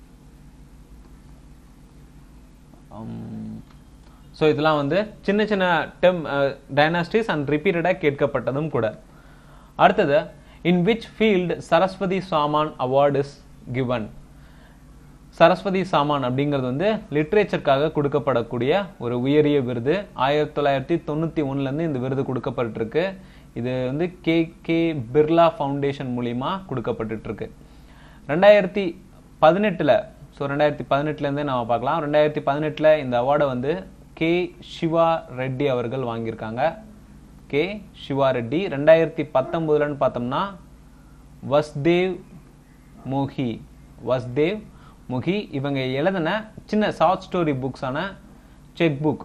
S1: ஸோ இதெல்லாம் வந்து சின்ன சின்ன டெம் டைனாஸ்டிஸ் அண்ட் ரிப்பீட்டடாக கேட்கப்பட்டதும் கூட அடுத்தது இன் விச் ஃபீல்டு சரஸ்வதி சாமான் அவார்டு இஸ் கிவன் சரஸ்வதி சாமான் அப்படிங்கிறது வந்து லிட்ரேச்சருக்காக கொடுக்கப்படக்கூடிய ஒரு உயரிய விருது ஆயிரத்தி தொள்ளாயிரத்தி தொண்ணூற்றி ஒன்றுலேருந்து இந்த விருது கொடுக்கப்பட்டிருக்கு இது வந்து கே கே பிர்லா ஃபவுண்டேஷன் மூலிமா கொடுக்கப்பட்டுருக்கு ரெண்டாயிரத்தி பதினெட்டில் ஸோ ரெண்டாயிரத்தி பதினெட்டுலேருந்தே நம்ம பார்க்கலாம் ரெண்டாயிரத்தி பதினெட்டில் இந்த அவார்டை வந்து கே சிவா ரெட்டி அவர்கள் வாங்கியிருக்காங்க கே சிவா ரெட்டி ரெண்டாயிரத்தி பத்தொம்போதுலன்னு பார்த்தோம்னா வஸ்தேவ் மோஹி வஸ்தேவ் முகி இவங்க எழுதின சின்ன ஷார்ட் ஸ்டோரி புக்ஸான செக் புக்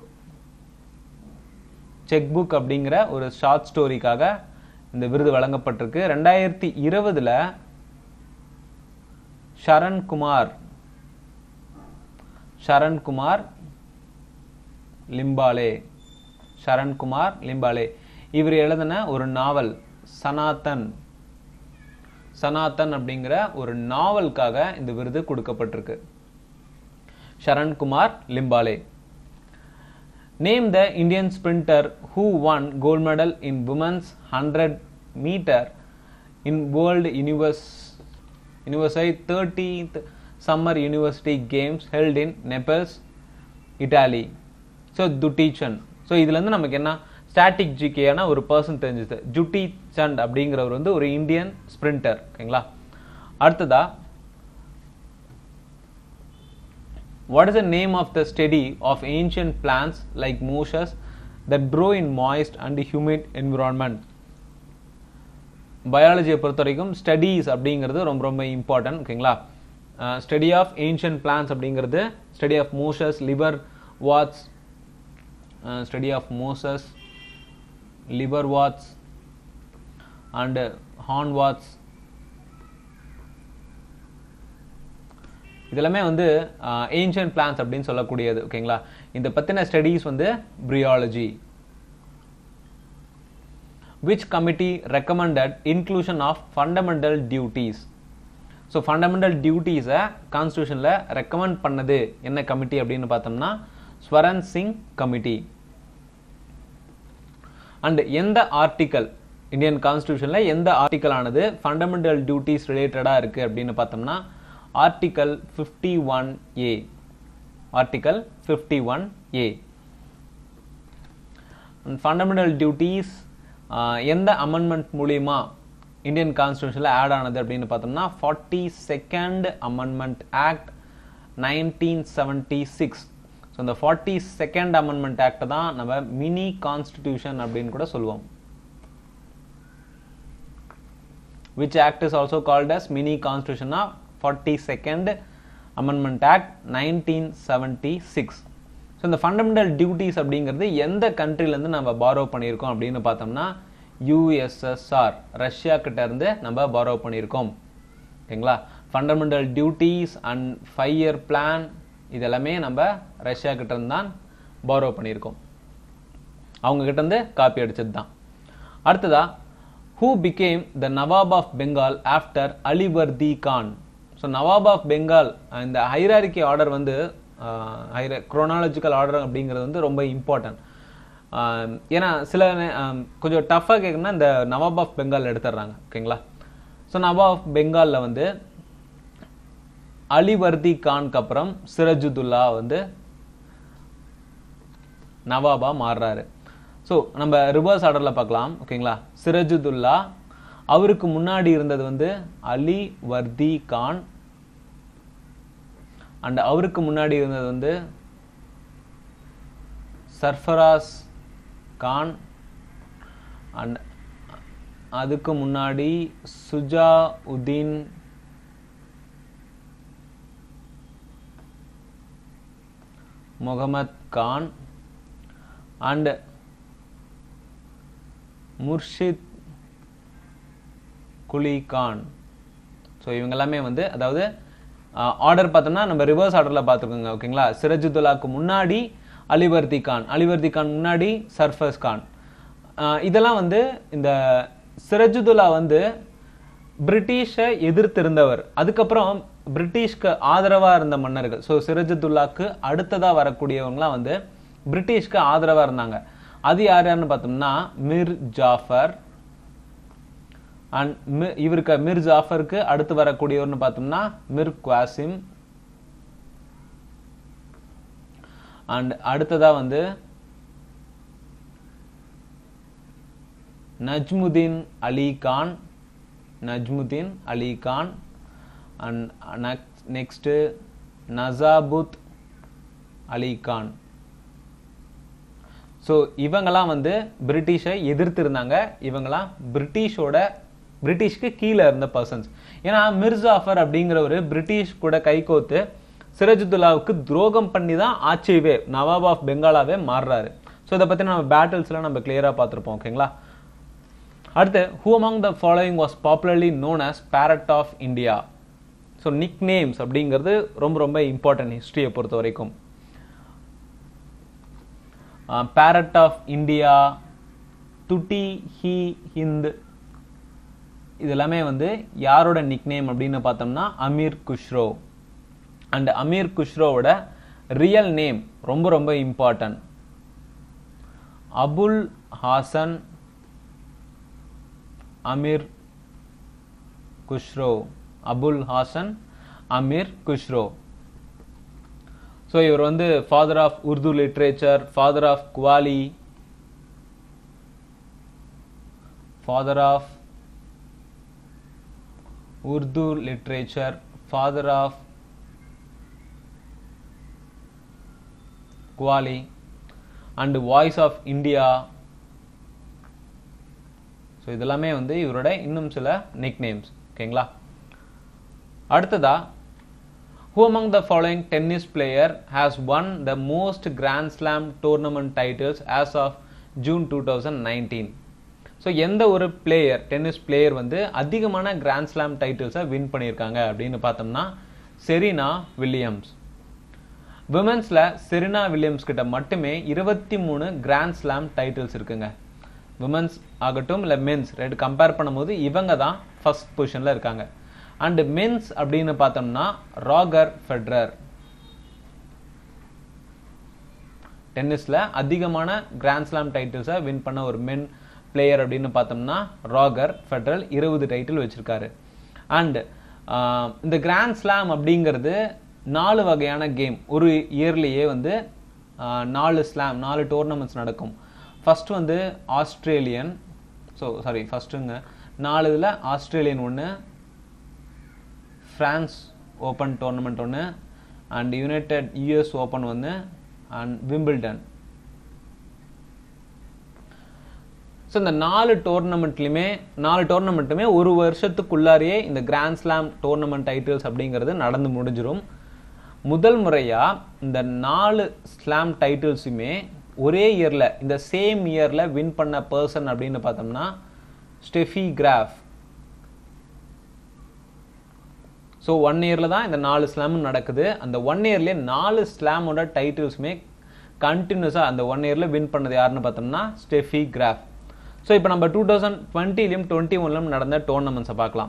S1: செக் புக் அப்படிங்கிற ஒரு ஷார்ட் ஸ்டோரிக்காக இந்த விருது வழங்கப்பட்டிருக்கு ரெண்டாயிரத்தி இருபதுல சரண்குமார் சரண்குமார் லிம்பாலே சரண்குமார் லிம்பாலே இவர் எழுதின ஒரு நாவல் சனாதன் சனாதன் அப்படிங்கிற ஒரு நாவலுக்காக இந்த விருது கொடுக்கப்பட்டிருக்கு Sharankumar Limbale name the Indian sprinter who won gold medal in women's hundred metre in world universe யூனிவர்சை thirteenth summer university games held in Naples Italy so Dutee Chand so இதுலேருந்து நமக்கு என்ன ஸ்டாட்டிக் ஜிகேயான ஒரு பர்சன் தெரிஞ்சது ஜுட்டி சண்ட் அப்படிங்கிறவர் வந்து ஒரு இந்தியன் ஸ்பிரிண்டர் ஓகேங்களா அடுத்ததா what is the name of the study of ancient plants like mosses that grow in moist and humid environment பயாலஜியை பொறுத்த வரைக்கும் ஸ்டடீஸ் அப்படிங்கிறது ரொம்ப ரொம்ப இம்பார்ட்டன்ட் ஓகேங்களா ஸ்டடி ஆஃப் ஏன்ஷியன்ட் பிளான்ஸ் அப்படிங்கிறது study of mosses liverworts study of mosses liverworts and hornworts இதெல்லாமே வந்து ஏன்ஷியன்ட் பிளான்ஸ் அப்படின்னு சொல்லக்கூடியது ஓகேங்களா இந்த பற்றின ஸ்டடீஸ் வந்து bryology which committee recommended inclusion of fundamental duties so fundamental டியூட்டிஸை கான்ஸ்டியூஷனில் ரெக்கமெண்ட் பண்ணது என்ன கமிட்டி அப்படின்னு பார்த்தோம்னா ஸ்வரன் சிங் கமிட்டி அண்ட் எந்த ஆர்டிக்கல் இந்தியன் கான்ஸ்டியூஷனில் எந்த ஆர்டிக்கல் ஆனது ஃபண்டமெண்டல் டியூட்டிஸ் ரிலேட்டடாக இருக்குது அப்படின்னு பார்த்தோம்னா article fifty one A article fifty one A fundamental duties எந்த அமெண்ட்மெண்ட் மூலியமா இந்தியன் கான்ஸ்டியூஷனில் ஆட் ஆனது அப்படின்னு பார்த்தோம்னா forty second amendment act nineteen seventy six so இந்த ஃபார்ட்டி செகண்ட் அமெண்ட்மெண்ட் ஆக்ட் தான் நம்ம மினி கான்ஸ்டிடியூஷன் அப்படின்னு கூட சொல்லுவோம் which act is also called as mini constitution of 42nd amendment act 1976 so இந்த ஃபண்டமெண்டல் டியூட்டிஸ் அப்படிங்கிறது எந்த கண்ட்ரிலேருந்து நம்ம பாரோ பண்ணியிருக்கோம் அப்படின்னு பார்த்தோம்னா யூஎஸ்எஸ்ஆர் ரஷ்யா கிட்ட இருந்து நம்ம பாரோ பண்ணியிருக்கோம் ஓகேங்களா fundamental duties and five year plan இதெல்லாமே நம்ம ரஷ்யா கிட்ட இருந்து தான் பாரோ பண்ணியிருக்கோம் அவங்க கிட்ட இருந்து காப்பி அடிச்சது தான் அடுத்ததா who became the Nawab of Bengal after Alivardi Khan so Nawab of Bengal இந்த ஹைராரிக்கி ஆர்டர் வந்து குரோனாலஜிக்கல் ஆர்டர் அப்படிங்கிறது வந்து ரொம்ப இம்பார்ட்டன்ட் ஏன்னா சில கொஞ்சம் டஃப்பாக கேட்கணும்னா இந்த நவாப் ஆஃப் பெங்கால் எடுத்துடுறாங்க ஓகேங்களா ஸோ நவாப் ஆஃப் பெங்காலில் வந்து அலிவர்தி கான்க்கு அப்புறம் சிரஜுதுல்லா வந்து நவாபா மாறுறாரு ஸோ நம்ம ரிவர்ஸ் ஆர்டரில் பார்க்கலாம் ஓகேங்களா சிரஜுதுல்லா அவருக்கு முன்னாடி இருந்தது வந்து அலி வர்தி கான் அண்ட் அவருக்கு முன்னாடி இருந்தது வந்து சர்ஃபராஸ் கான் அண்ட் அதுக்கு முன்னாடி சுஜா உதீன் முகமத் கான் அண்ட் முர்ஷித் குலி கான் ஸோ இவங்க எல்லாமே வந்து அதாவது ஆர்டர் பார்த்தோம்னா நம்ம ரிவர்ஸ் ஆர்டரில் பார்த்துருக்கோங்க ஓகேங்களா சிரஜுதுல்லாக்கு முன்னாடி அலிவர்தி கான் அலிவர்தி கான் முன்னாடி சர்ஃபஸ் கான் இதெல்லாம் வந்து இந்த சிரஜுதுல்லா வந்து பிரிட்டிஷை எதிர்த்திருந்தவர் அதுக்கப்புறம் பிரிட்டிஷ்க்கு ஆதரவாக இருந்த மன்னர்கள் ஸோ சிரஜுதுல்லாக்கு அடுத்ததாக வரக்கூடியவங்களாம் வந்து பிரிட்டிஷ்க்கு ஆதரவாக இருந்தாங்க அது யார் யாருன்னு பார்த்தோம்னா மிர் ஜாஃபர் அண்ட் இவருக்கு மிர் ஜாஃபருக்கு அடுத்து வரக்கூடியவர்னு பார்த்தோம்னா மிர் குவாசிம் அண்ட் அடுத்ததா வந்து Najmuddin Ali Khan Najmuddin Ali Khan and next Najabat Ali Khan so இவங்கெல்லாம் வந்து பிரிட்டிஷை எதிர்த்து இருந்தாங்க இவங்கெல்லாம் பிரிட்டிஷோட பிரிட்டிஷ்க்கு கீழே இருந்த பர்சன்ஸ் ஏன்னா மிர்சாஃபர் அப்படிங்கிற ஒரு பிரிட்டிஷ் கூட கைகோத்து சிரஜுத்துல்லாவுக்கு துரோகம் பண்ணி தான் ஆட்சியவே நவாப் ஆஃப் பெங்காலாவே மாறுறாரு ஸோ இதை பற்றி நம்ம பேட்டில்ஸ்லாம் நம்ம கிளியராக பார்த்துருப்போம் ஓகேங்களா அடுத்து who among the following was popularly known as parrot of India so nicknames அப்படிங்கிறது ரொம்ப ரொம்ப இம்பார்ட்டன்ட் ஹிஸ்ட்ரியை பொறுத்த வரைக்கும் parrot of India Tuti e Hind இது எல்லாமே வந்து யாரோட நிக் நேம் அப்படின்னு பார்த்தோம்னா அமீர் குஷ்ரோ அண்ட் அமீர் குஷ்ரோவோட ரியல் நேம் ரொம்ப ரொம்ப இம்பார்ட்டன்ட் அபுல் ஹாசன் அமீர் குஷ்ரோ அபுல் ஹாசன் அமீர் குஷ்ரோ ஸோ இவர் வந்து father of Urdu literature father of qawwali father of Urdu literature father of qawwali and voice of India so இதெல்லாமே வந்து இவரோட இன்னும் சில நிக் நேம்ஸ் ஓகேங்களா அடுத்ததா Who among the following tennis player has won the most Grand Slam tournament titles as of June 2019? So எந்த ஒரு player tennis player வந்து அதிகமான கிராண்ட் ஸ்லாம் டைட்டில்ஸை வின் பண்ணியிருக்காங்க அப்படின்னு பார்த்தோம்னா செரீனா வில்லியம்ஸ் விமென்ஸில் செரினா வில்லியம்ஸ் கிட்ட மட்டுமே இருபத்தி மூணு கிராண்ட் ஸ்லாம் டைட்டில்ஸ் இருக்குங்க விமென்ஸ் ஆகட்டும் இல்லை மென்ஸ் ரெண்டு கம்பேர் பண்ணும்போது இவங்க தான் ஃபர்ஸ்ட் பொசிஷனில் இருக்காங்க அண்ட் மென்ஸ் அப்படின்னு பார்த்தோம்னா ராகர் ஃபெட்ரர் டென்னிஸில் அதிகமான கிராண்ட் ஸ்லாம் டைட்டில்ஸை வின் பண்ண ஒரு மென் பிளேயர் அப்படின்னு பார்த்தோம்னா ராகர் ஃபெட்ரல் இருபது டைட்டில் வச்சிருக்காரு அண்ட் இந்த கிராண்ட் ஸ்லாம் அப்படிங்கிறது நாலு வகையான கேம் ஒரு இயர்லேயே வந்து ஆஹ், நாலு ஸ்லாம் நாலு டோர்னமெண்ட்ஸ் நடக்கும் ஃபர்ஸ்ட் வந்து ஆஸ்திரேலியன் ஸோ சாரி ஃபர்ஸ்ட்டுங்க நாலு இதில் ஆஸ்திரேலியன் ஒன்று ஃப்ரான்ஸ் ஓப்பன் டோர்னமெண்ட் ஒன்று அண்ட் யுனைடெட் யூஎஸ் ஓப்பன் ஒன்று அண்ட் விம்பிள்டன் ஸோ இந்த நாலு டோர்னமெண்ட்லையுமே நாலு டோர்னமெண்ட்டுமே ஒரு வருஷத்துக்குள்ளாரையே இந்த கிராண்ட் ஸ்லாம் டோர்னமெண்ட் டைட்டில்ஸ் அப்படிங்கிறது நடந்து முடிஞ்சிரும் முதல் முறையாக இந்த நாலு ஸ்லாம் டைட்டில்ஸுமே ஒரே இயரில் இந்த சேம் இயரில் வின் பண்ண பர்சன் அப்படின்னு பார்த்தோம்னா ஸ்டெஃபி கிராஃப் ஸோ ஒன் இயரில் தான் இந்த நாலு ஸ்லாமும் நடக்குது அந்த ஒன் இயர்லேயே நாலு ஸ்லாமோட டைட்டில்ஸுமே கண்டினியூஸாக அந்த ஒன் இயரில் வின் பண்ணது யாருன்னு பார்த்தோம்னா ஸ்டெஃபி கிராஃப் ஸோ இப்போ நம்ம டூ தௌசண்ட் டுவெண்ட்டிலையும் டுவெண்ட்டி ஒன்லையும் நடந்த டோர்னமெண்ட்ஸை பார்க்கலாம்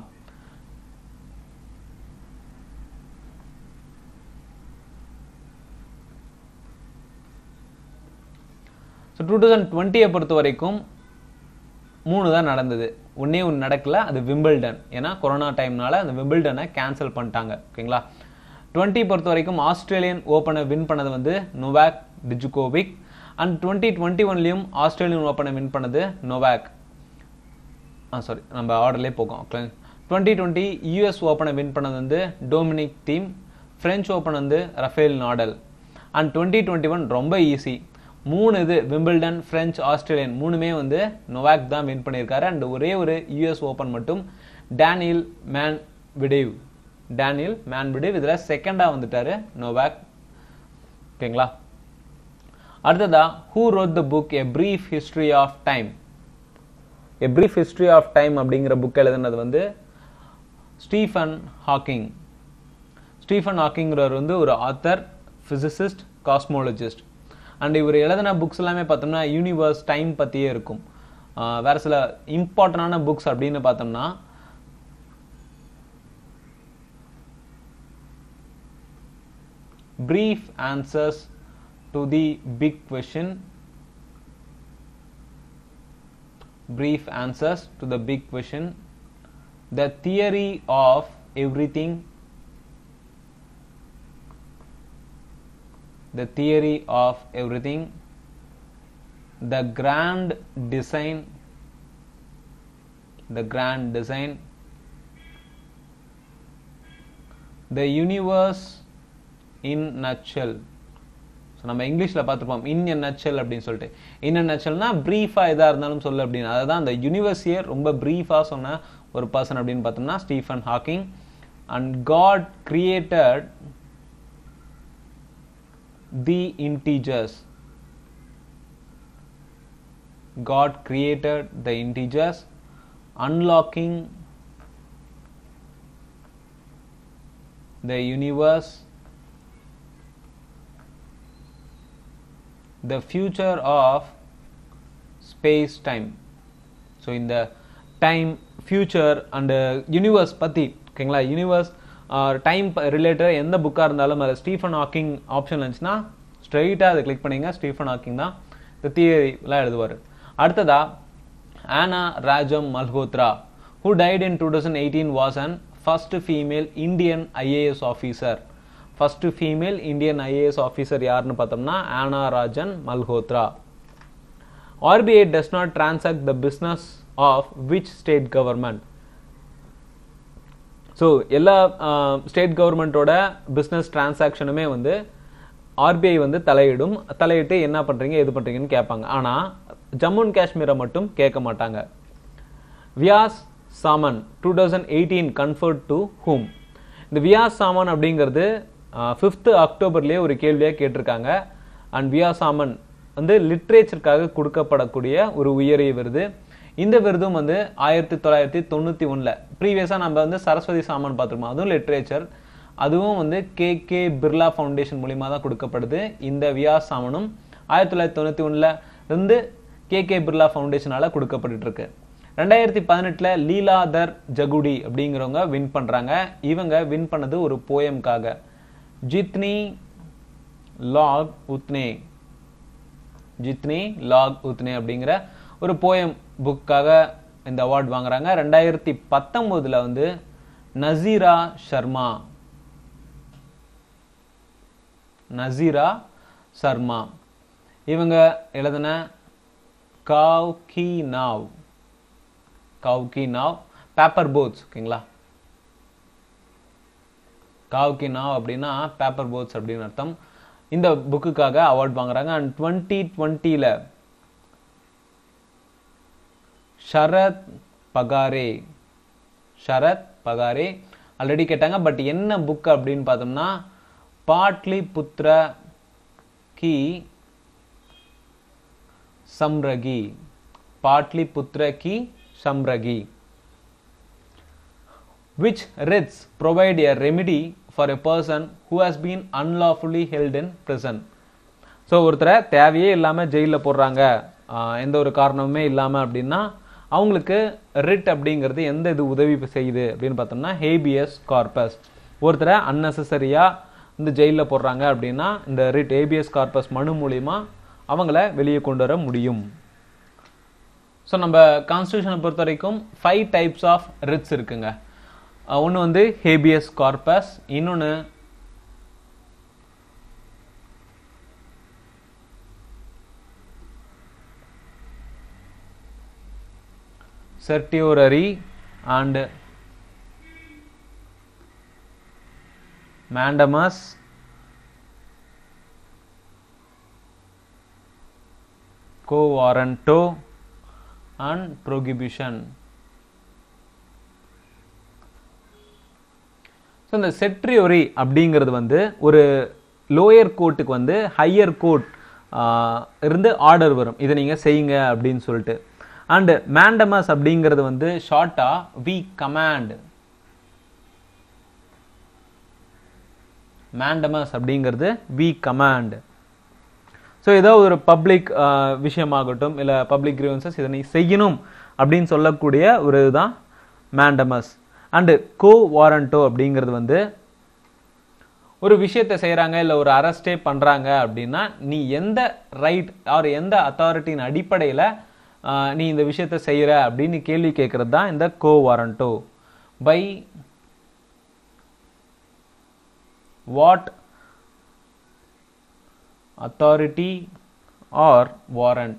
S1: ஸோ டூ தௌசண்ட் டுவெண்ட்டியை பொறுத்த வரைக்கும் மூணு தான் நடந்தது ஒன்றே ஒன்று நடக்கல அது விம்பிள்டன் ஏன்னா கொரோனா டைம்னால அந்த விம்பிள்டனை கேன்சல் பண்ணிட்டாங்க ஓகேங்களா டுவெண்ட்டி பொறுத்த வரைக்கும் ஆஸ்திரேலியன் ஓப்பனை வின் பண்ணது வந்து Novak Djokovic and twenty twenty ஒன்லையும் ஆஸ்திரேலியன் ஓப்பனை வின் பண்ணது நொவாக் ஆ சாரி நம்ம ஆர்டர்லேயே போகும் டுவெண்ட்டி டுவெண்ட்டி யூஎஸ் ஓப்பனை வின் பண்ணது வந்து டொமினிக் தீம் ஃப்ரெஞ்ச் ஓப்பன் வந்து Rafael Nadal and twenty twenty one ரொம்ப ஈஸி மூணு இது விம்பிள்டன் ஃப்ரெஞ்ச் ஆஸ்திரேலியன் மூணுமே வந்து நொவாக் தான் வின் பண்ணியிருக்காரு அண்ட் ஒரே ஒரு யூஎஸ் ஓப்பன் மட்டும் Daniel Medvedev Daniel Medvedev இதில் செகண்டாக வந்துட்டாரு நொவாக் ஓகேங்களா அடுத்ததா who wrote the book a brief history of time a brief history of time அப்படிங்கிற புக் எழுதுனது வந்து ஸ்டீஃபன் ஹாக்கிங் ஸ்டீஃபன் ஹாக்கிங்கிறவர் வந்து ஒரு ஆத்தர் ஃபிசிசிஸ்ட் காஸ்மோலஜிஸ்ட் அண்ட் இவர் எழுதின புக்ஸ் எல்லாமே பார்த்தோம்னா யூனிவர்ஸ் டைம் பற்றியே இருக்கும் ஆஹ் வேற சில இம்பார்ட்டண்டான புக்ஸ் அப்படின்னு பார்த்தோம்னா brief answers to the big question brief answers to the big question the theory of everything the theory of everything the grand design the grand design the universe in nutshell so நம்ம இங்கிலீஷில் பார்த்துருப்போம் இன் எ நச்சல் அப்படின்னு சொல்லிட்டு இன் எ நச்சல்னா ப்ரீஃபாக எதாக இருந்தாலும் சொல்லு அப்படின்னு அதுதான் அந்த யூனிவர்ஸியே ரொம்ப ப்ரீஃபாக சொன்ன ஒரு பர்சன் அப்படின்னு பார்த்தோம்னா Stephen Hawking and God created the integers God created the integers, unlocking the universe the future of space time so இந்த டைம் ஃபியூச்சர் அண்டு யூனிவர்ஸ் பற்றி ஓகேங்களா யூனிவர்ஸ் டைம் ரிலேட்டட் எந்த புக்காக இருந்தாலும் அதில் ஸ்டீஃபன் ஹாக்கிங் ஆப்ஷன் இருந்துச்சுன்னா ஸ்ட்ரைட்டாக அதை கிளிக் பண்ணிங்க ஸ்டீஃபன் ஹாக்கிங் தான் இந்த தியரிலாம் எழுதுவார் அடுத்ததா Anna Rajam Malhotra who died in 2018 was an first female Indian IAS officer first female Indian IAS officer யாருன்னு பார்த்தோம்னா Anna Rajan Malhotra RBI does not transact the business of which state government so எல்லா ஸ்டேட் கவர்மெண்ட்டோட பிஸ்னஸ் டிரான்சாக்ஷனுமே வந்து ஆர்பிஐ வந்து தலையிடும் தலையிட்டு என்ன பண்ணுறீங்க எது பண்ணுறீங்கன்னு கேட்பாங்க ஆனால் ஜம்மு அண்ட் காஷ்மீரை மட்டும் கேட்க மாட்டாங்க Vyas Samman two thousand eighteen conferred to whom இந்த வியாஸ் சாமன் அப்படிங்கிறது ஃபிஃப்த்து அக்டோபர்லேயே ஒரு கேள்வியாக கேட்டிருக்காங்க அண்ட் வியாஸ் சாமன் வந்து லிட்ரேச்சருக்காக கொடுக்கப்படக்கூடிய ஒரு உயரிய விருது இந்த விருதும் வந்து ஆயிரத்தி தொள்ளாயிரத்தி தொண்ணூற்றி ஒன்றில் ப்ரீவியஸாக நம்ம வந்து சரஸ்வதி சாமன் பார்த்துருப்போம் அதுவும் லிட்ரேச்சர் அதுவும் வந்து கே கே பிர்லா ஃபவுண்டேஷன் மூலியமாக தான் கொடுக்கப்படுது இந்த வியாஸ் சாமனும் ஆயிரத்தி தொள்ளாயிரத்தி தொண்ணூற்றி ஒன்றில் இருந்து கே கே பிர்லா ஃபவுண்டேஷனால் கொடுக்கப்பட்டு இருக்கு ரெண்டாயிரத்தி பதினெட்டில் லீலாதர் ஜகுடி அப்படிங்கிறவங்க வின் பண்ணுறாங்க இவங்க வின் பண்ணது ஒரு போயம்காக ஜித்னி லாக் உத்னே ஜித்னி லாக் உத்னே அப்படிங்கிற ஒரு போயம் புக்காக இந்த அவார்ட் வாங்குறாங்க ரெண்டாயிரத்தி பத்தொம்போதில் வந்து நசீரா ஷர்மா நசீரா சர்மா இவங்க எழுதின காவ் கி நாவ் காவ் கி நாவ் பேப்பர் போட்ஸ் ஓகேங்களா காவ் கி நாவ் அப்படின்னா பேப்பர் போட்ஸ் அப்படின்னு அர்த்தம் இந்த புக்குக்காக அவார்ட் வாங்குறாங்க அண்ட் டுவெண்ட்டி டுவெண்ட்டியில் ஷரத் பகாரே ஷரத் பகாரே ஆல்ரெடி கேட்டாங்க பட் என்ன புக் அப்படின்னு பார்த்தோம்னா Patli Putra ki Samragi Patli Putra ki Samragi which writs provide a remedy for a person who has been unlawfully held in prison so ஒருத்தரை தேவையே இல்லாமல் ஜெயிலில் போடுறாங்க ஆஹ் எந்த ஒரு காரணமுமே இல்லாமல் அப்படின்னா அவங்களுக்கு ரிட் அப்படிங்கிறது எந்த இது உதவி செய்யுது அப்படின்னு பார்த்தோம்னா ஹேபியஸ் கார்பஸ் ஒருத்தரை அன்னெசரியாக இந்த ஜெயிலில் போடுறாங்க அப்படின்னா இந்த ரிட் ஏபிஎஸ் கார்பஸ் மனு மூலிமா அவங்கள வெளியே கொண்டு வர முடியும் ஸோ நம்ம கான்ஸ்டியூஷனை பொறுத்த வரைக்கும் ஃபைவ் டைப்ஸ் ஆஃப் ரிட்ஸ் இருக்குங்க ஒன்று வந்து ஹேபியஸ் கார்பஸ் இன்னொன்று certiorari and mandamus co warranto and prohibition so இந்த செட்ரியோரி அப்படிங்கிறது வந்து ஒரு லோயர் கோர்ட்டுக்கு வந்து ஹையர் கோர்ட் இருந்து ஆர்டர் வரும் இதை நீங்கள் செய்யுங்க அப்படின்னு சொல்லிட்டு அண்ட் மேண்டமஸ் அப்படிங்கிறது வந்து ஷார்ட்டா வி கமாண்ட் மேண்டமஸ் அப்படிங்கிறது வி கமாண்ட் ஸோ ஏதோ ஒரு பப்ளிக் விஷயமாகட்டும் இல்லை பப்ளிக் கிரீவன்சஸ் இதை நீ செய்யணும் அப்படின்னு சொல்லக்கூடிய ஒரு இதுதான் மேண்டமஸ் அண்டு கோ வாரண்டோ அப்படிங்கிறது வந்து ஒரு விஷயத்தை செய்கிறாங்க இல்லை ஒரு அரெஸ்டே பண்ணுறாங்க அப்படின்னா நீ எந்த ரைட் ஆர் எந்த அத்தாரிட்டியின் அடிப்படையில் நீ இந்த விஷயத்தை செய்கிற அப்படின்னு கேள்வி கேட்கறது தான் இந்த quo warranto by what authority or warrant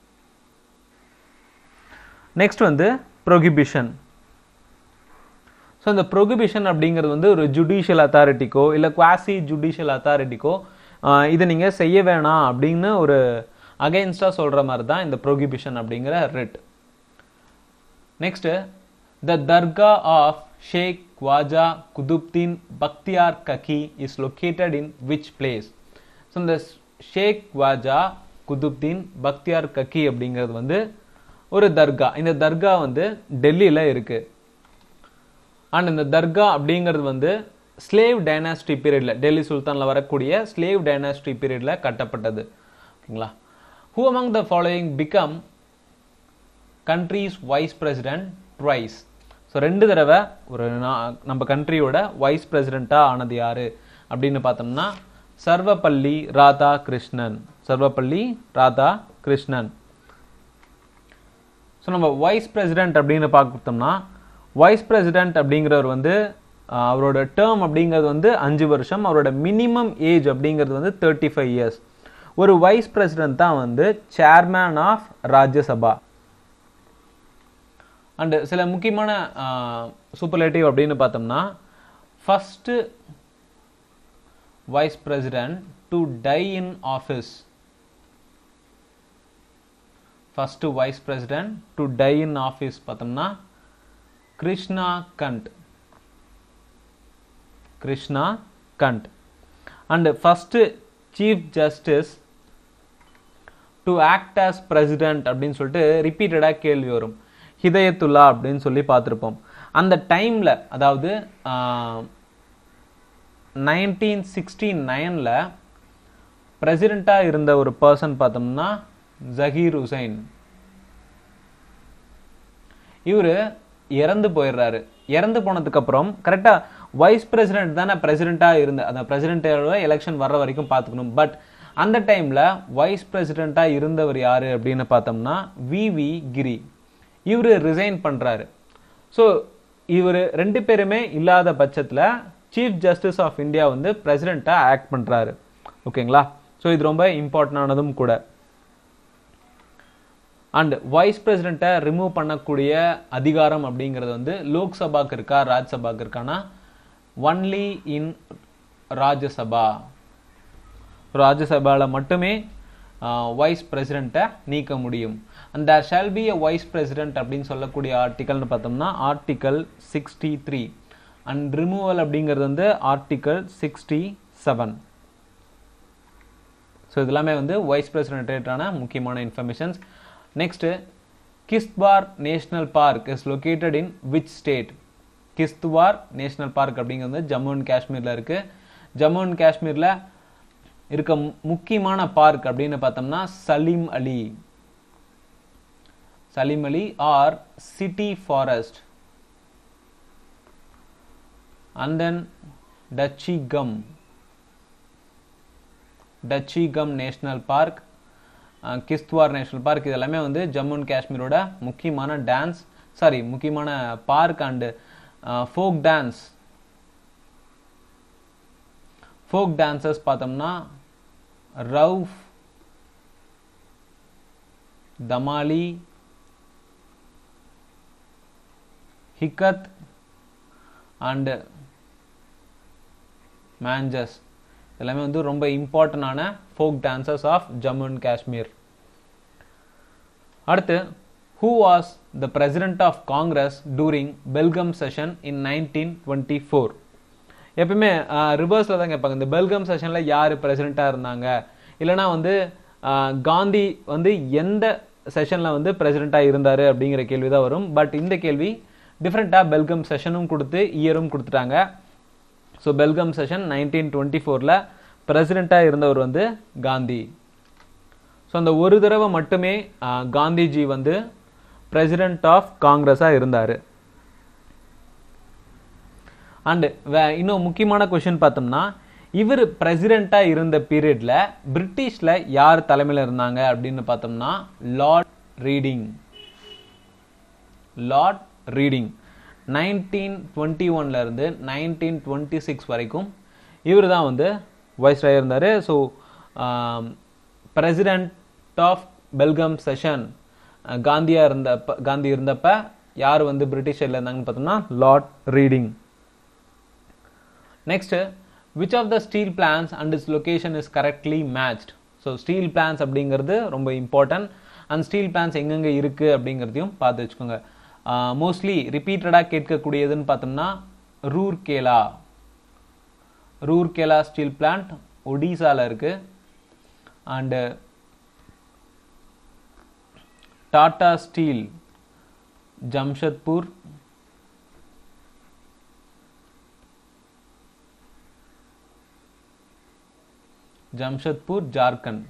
S1: next வந்து ப்ரொகிபிஷன் ஸோ இந்த ப்ரொகிபிஷன் அப்படிங்கிறது வந்து ஒரு ஜுடிஷியல் அத்தாரிட்டிக்கோ இல்லை குவாசி ஜுடிஷியல் அத்தாரிட்டிக்கோ இதை நீங்கள் செய்ய வேணாம் அப்படின்னு ஒரு அகைன்ஸ்டாக சொல்கிற மாதிரி தான் இந்த ப்ரொகிபிஷன் அப்படிங்கிற writ next the dargah of Sheikh Khwaja Qutbuddin Bakhtiyar Kaki is located in which place so இந்த ஷேக் வாஜா குதுப்தீன் பக்தியார் கக்கி அப்படிங்கிறது வந்து ஒரு தர்கா இந்த தர்கா வந்து டெல்லியில் இருக்குது அண்ட் இந்த தர்கா அப்படிங்கிறது வந்து ஸ்லேவ் டைனாஸ்டி பீரியடில் டெல்லி சுல்தானில் வரக்கூடிய ஸ்லேவ் டைனாஸ்டி பீரியடில் கட்டப்பட்டது ஓகேங்களா who among the following became country's vice president twice so ரெண்டு தடவை ஒரு நம்ம கண்ட்ரியோட வைஸ் பிரசிடெண்ட்டாக ஆனது யாரு அப்படின்னு பார்த்தோம்னா Sarvepalli Radhakrishnan Sarvepalli Radhakrishnan so நம்ம வைஸ் பிரசிடென்ட் அப்படின்னு பார்த்தோம்னா வைஸ் பிரசிடென்ட் அப்படிங்கிறவர் வந்து ஆஹ், அவரோட டேர்ம் அப்படிங்கிறது வந்து அஞ்சு வருஷம் அவரோட மினிமம் ஏஜ் அப்படிங்கிறது வந்து தேர்ட்டி ஃபைவ் இயர்ஸ் ஒரு வைஸ் பிரசிடென்ட் தான் வந்து சேர்மேன் ஆஃப் ராஜ்யசபா அண்டு சில முக்கியமான சூப்பர்லேட்டிவ் அப்படின்னு பார்த்தோம்னா first vice president to die in office first vice president to die in office பார்த்தோம்னா Krishna Kant Krishna Kant and first chief justice to act as president அப்படின்னு சொல்லிட்டு ரிப்பீட்டடாக கேள்வி வரும் ஹிதயத்துல்லா அப்படின்னு சொல்லி பார்த்துருப்போம் அந்த டைமில் அதாவது நைன்டீன் சிக்ஸ்டி நைனில் பிரசிடெண்ட்டாக இருந்த ஒரு பர்சன் பார்த்தோம்னா ஜஹீர் ஹுசைன் இவர் இறந்து போயிடுறாரு இறந்து போனதுக்கு அப்புறம் கரெக்டாக வைஸ் பிரசிடென்ட் தானே பிரசிடெண்ட்டாக இருந்த அந்த பிரசிடென்ட்டோட எலெக்ஷன் வர்ற வரைக்கும் பார்த்துக்கணும் பட் அந்த டைமில் வைஸ் பிரசிடெண்ட்டாக இருந்தவர் யார் அப்படின்னு பார்த்தோம்னா விவி கிரி இவர் ரிசைன் பண்ணுறாரு ஸோ இவர் ரெண்டு பேருமே இல்லாத பட்சத்தில் சீஃப் ஜஸ்டிஸ் ஆஃப் இந்தியா வந்து பிரசிடெண்ட்டாக ஆக்ட் பண்ணுறாரு ஓகேங்களா ஸோ இது ரொம்ப இம்பார்ட்டண்டானதும் கூட அண்ட் வைஸ் பிரசிடெண்ட்டை ரிமூவ் பண்ணக்கூடிய அதிகாரம் அப்படிங்கிறது வந்து லோக்சபாக்கு இருக்கா ராஜ்சபாக்கு இருக்கானா ஒன்லி இன் ராஜ்யசபா ராஜ்யசபாவில் மட்டுமே வைஸ் பிரசிடெண்ட்டை நீக்க முடியும் and there shall be a vice president அப்படின்னு சொல்லக்கூடிய ஆர்டிக்கல்னு பார்த்தோம்னா article sixty three and removal அப்படிங்கிறது வந்து ஆர்டிக்கல் சிக்ஸ்டி செவன் ஸோ இதெல்லாமே வந்து வைஸ் பிரசிடென்ட் ரிலேட்டடான முக்கியமான informations next Kishtwar national park is located in which state Kishtwar national park அப்படிங்கிறது வந்து ஜம்மு அண்ட் காஷ்மீரில் இருக்குது ஜம்மு அண்ட் காஷ்மீரில் இருக்க மு- முக்கியமான பார்க் அப்படின்னு பார்த்தோம்னா Salim Ali Salim Ali or city forest and then Dachigam Dachigam national park Kishtwar national park இது எல்லாமே வந்து ஜம்மு அண்ட் காஷ்மீரோட முக்கியமான டான்ஸ் சாரி முக்கியமான park and folk dance folk dancers பார்த்தோம்னா ரவுஃப் தமாலி ஹிக்கத் அண்டு மேஞ்சஸ் எல்லாமே வந்து ரொம்ப இம்பார்ட்டண்டான folk dancers of Jammu and Kashmir அடுத்து who was the president of Congress during Belgaum session in nineteen twenty four எப்பயுமே ரிவர்ஸில் தான் கேட்பாங்க இந்த பெல்கம் செஷனில் யார் பிரசிடெண்ட்டாக இருந்தாங்க இல்லைனா வந்து ஆஹ், காந்தி வந்து எந்த செஷனில் வந்து பிரசிடெண்ட்டாக இருந்தார் அப்படிங்கிற கேள்வி தான் வரும் பட் இந்த கேள்வி டிஃப்ரெண்ட்டாக பெல்கம் செஷனும் கொடுத்து இயரும் கொடுத்துட்டாங்க so Belgaum session nineteen twenty ஃபோரில் பிரசிடெண்ட்டாக இருந்தவர் வந்து காந்தி ஸோ அந்த ஒரு தடவை மட்டுமே ஆஹ், காந்திஜி வந்து பிரசிடெண்ட் ஆஃப் காங்கிரஸாக இருந்தார் அண்டு இன்னும் முக்கியமான கொஷின் பார்த்தோம்னா இவர் பிரசிடெண்ட்டாக இருந்த பீரியடில் பிரிட்டிஷில் யார் தலைமையில் இருந்தாங்க அப்படின்னு பார்த்தோம்னா Lord Reading Lord Reading nineteen twenty இருந்து நைன்டீன் டுவெண்ட்டி சிக்ஸ் வரைக்கும் இவர் தான் வந்து வைஸ்ராய் இருந்தார் so president of Belgaum session காந்தியா இருந்தப்ப காந்தி இருந்தப்ப யார் வந்து பிரிட்டிஷில் இருந்தாங்கன்னு பார்த்தோம்னா Lord Reading next which of the steel plants and its location is correctly matched so steel plants அப்படிங்கிறது ரொம்ப இம்பார்ட்டன்ட் அண்ட் ஸ்டீல் பிளான்ஸ் எங்கெங்கே இருக்குது அப்படிங்கிறதையும் பார்த்து வச்சுக்கோங்க மோஸ்ட்லி ரிப்பீட்டடாக கேட்கக்கூடியதுன்னு பார்த்தோம்னா ரூர்கேலா ரூர்கேலா ஸ்டீல் பிளான்ட் ஒடிசால இருக்கு அண்டு டாடா ஸ்டீல் ஜம்ஷத்பூர் ஜம்ஷத்பூர் ஜார்க்கண்ட்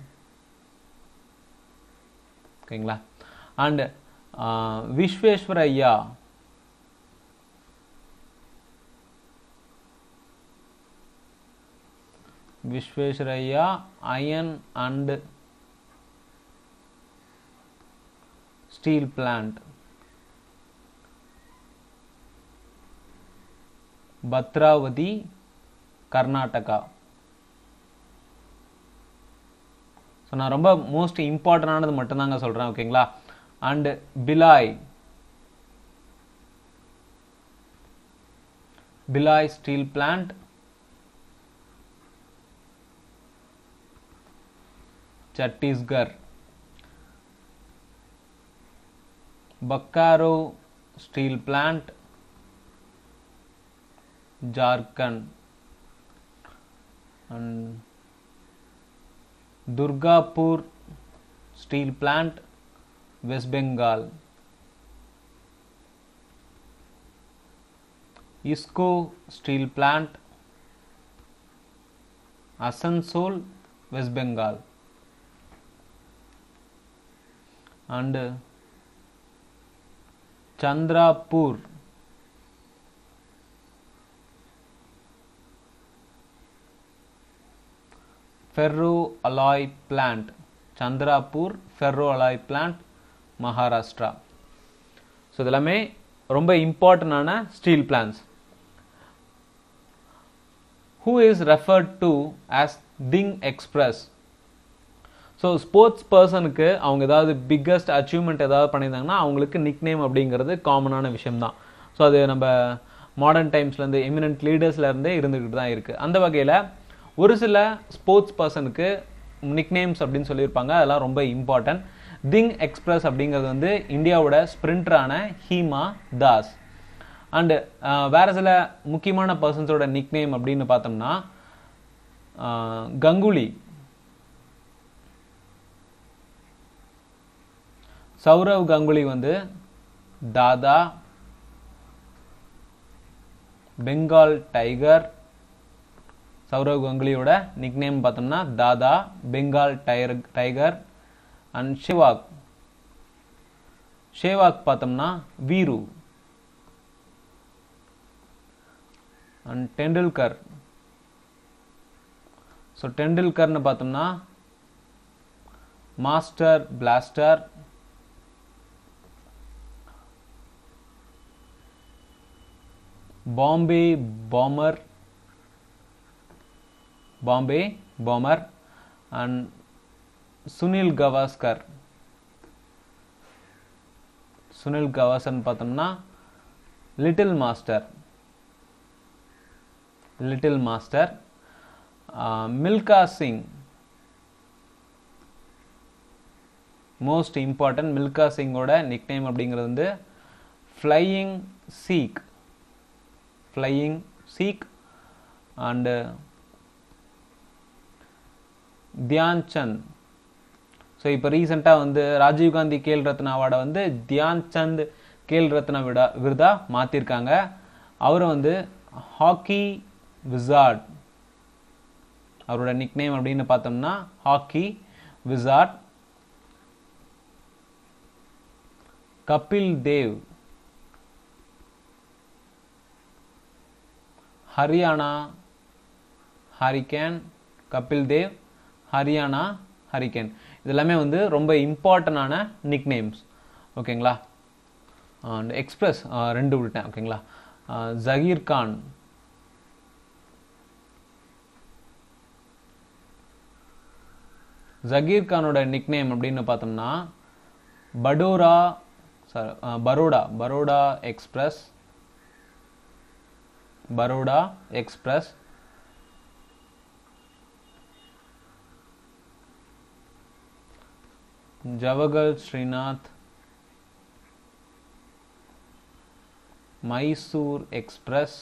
S1: ஓகேங்களா and Visvesvaraya Visvesvaraya iron and steel plant Bhadravati Karnataka so நான் ரொம்ப மோஸ்ட் இம்பார்ட்டண்டானது மட்டும்தாங்க சொல்கிறேன் ஓகேங்களா and Bhilai Bhilai steel plant Chhattisgarh Bokaro steel plant Jharkhand and Durgapur steel plant West Bengal IISCO steel plant Asansol West Bengal and Chandrapur ferro alloy plant Chandrapur ferro alloy plant Maharashtra so இதெல்லாமே ரொம்ப இம்பார்ட்டண்டான steel plants who is referred to as thing express so sports பர்சனுக்கு அவங்க ஏதாவது பிக்கஸ்ட் அச்சீவ்மெண்ட் ஏதாவது பண்ணியிருந்தாங்கன்னா அவங்களுக்கு nick name அப்படிங்கிறது காமனான விஷயம்தான் ஸோ அது நம்ம மாடர்ன் டைம்ஸ்லேருந்து எமினன்ட் லீடர்ஸ்லேருந்தே இருந்துக்கிட்டு தான் இருக்குது அந்த வகையில் ஒரு சில ஸ்போர்ட்ஸ் பர்சனுக்கு நிக் நேம்ஸ் அப்படின்னு சொல்லியிருப்பாங்க அதெல்லாம் ரொம்ப இம்பார்ட்டன்ட் திங் எக்ஸ்பிரஸ் அப்படிங்கிறது வந்து இந்தியாவோட ஸ்பிரிண்டரான ஹீமா தாஸ் அண்டு வேறு சில முக்கியமான பர்சன்ஸோட நிக் நேம் அப்படின்னு பார்த்தோம்னா கங்குலி சௌரவ் கங்குலி வந்து தாதா பெங்கால் டைகர் சௌரவ் கங்குலியோட நிக்நேம் பார்த்தோம்னா Dada Bengal tyre tiger and Sehwag Sehwag பார்த்தோம்னா வீரு அண்ட் டெண்டுல்கர் ஸோ டெண்டுல்கர்னு பார்த்தோம்னா master blaster Bombay bomber Bombay bomber and Sunil Gavaskar Sunil கவாஸ்கர்னு பார்த்தோம்னா little master little master Milkha Singh most important Milkha சிங்கோட நிக்நேம் அப்படிங்கிறது வந்து flying Sikh flying Sikh and Dhyan Chand so இப்போ ரீசெண்டாக வந்து ராஜீவ்காந்தி கேல் ரத்னா அவார்டை வந்து தியான் சந்த் கேல் ரத்னா விடா விருதா மாற்றிருக்காங்க அவரை வந்து ஹாக்கி விசார்ட் அவரோட நிக்நேம் அப்படின்னு பார்த்தோம்னா hockey wizard Kapil Dev Haryana hurricane Kapil Dev Haryana hurricane இதெல்லாமே வந்து ரொம்ப இம்பார்ட்டண்டான நிக் நேம்ஸ் ஓகேங்களா அண்ட் எக்ஸ்பிரஸ் ரெண்டு விட்டேன் ஓகேங்களா ஜகீர் கான் ஜகீர் கானோட நிக் நேம் அப்படின்னு பார்த்தோம்னா படோரா sorry Baroda Baroda express Baroda express Jawahar Srinath Mysore express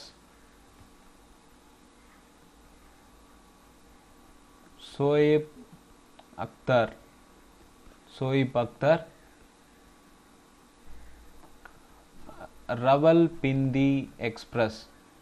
S1: Shoaib Akhtar Shoaib Akhtar Rawalpindi express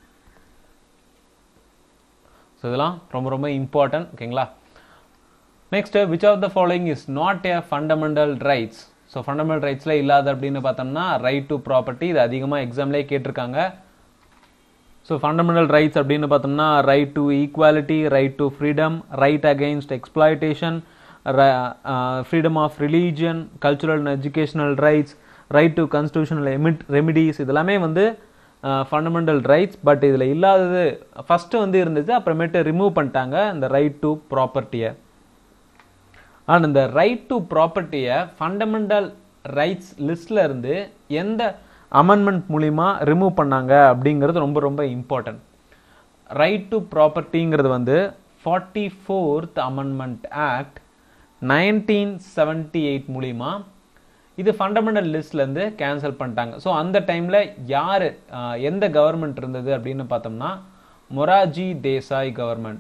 S1: so இதெல்லாம் ரொம்ப ரொம்ப இம்பார்ட்டன்ட் ஓகேங்களா next which of the following is not a fundamental rights so fundamental ரைட்ஸில் இல்லாத அப்படின்னு பார்த்தோம்னா ரைட் டு ப்ராப்பர்ட்டி இது அதிகமாக எக்ஸாம்லேயே கேட்டிருக்காங்க ஸோ ஃபண்டமெண்டல் ரைட்ஸ் அப்படின்னு பார்த்தோம்னா right to equality right to freedom right against exploitation freedom of religion cultural and educational rights right to constitutional emit remedies இதெல்லாமே வந்து ஃபண்டமெண்டல் ரைட்ஸ் பட் இதில் இல்லாதது ஃபஸ்ட்டு வந்து இருந்துச்சு அப்புறமேட்டு ரிமூவ் பண்ணிட்டாங்க இந்த ரைட் டு ப்ராப்பர்ட்டியை ஆனால் இந்த ரைட் டு ப்ராப்பர்ட்டியை ஃபண்டமெண்டல் ரைட்ஸ் லிஸ்ட்ல இருந்து எந்த அமெண்ட்மெண்ட் மூலிமா ரிமூவ் பண்ணாங்க அப்படிங்கிறது ரொம்ப ரொம்ப இம்பார்ட்டன்ட் ரைட் டு ப்ராப்பர்ட்டிங்கிறது வந்து forty fourth amendment act nineteen seventy eight மூலிமா இது ஃபண்டமெண்டல் லிஸ்ட்லேருந்து கேன்சல் பண்ணிட்டாங்க ஸோ அந்த டைமில் யார் எந்த கவர்மெண்ட் இருந்தது அப்படின்னு பார்த்தோம்னா மொராஜி தேசாய் கவர்மெண்ட்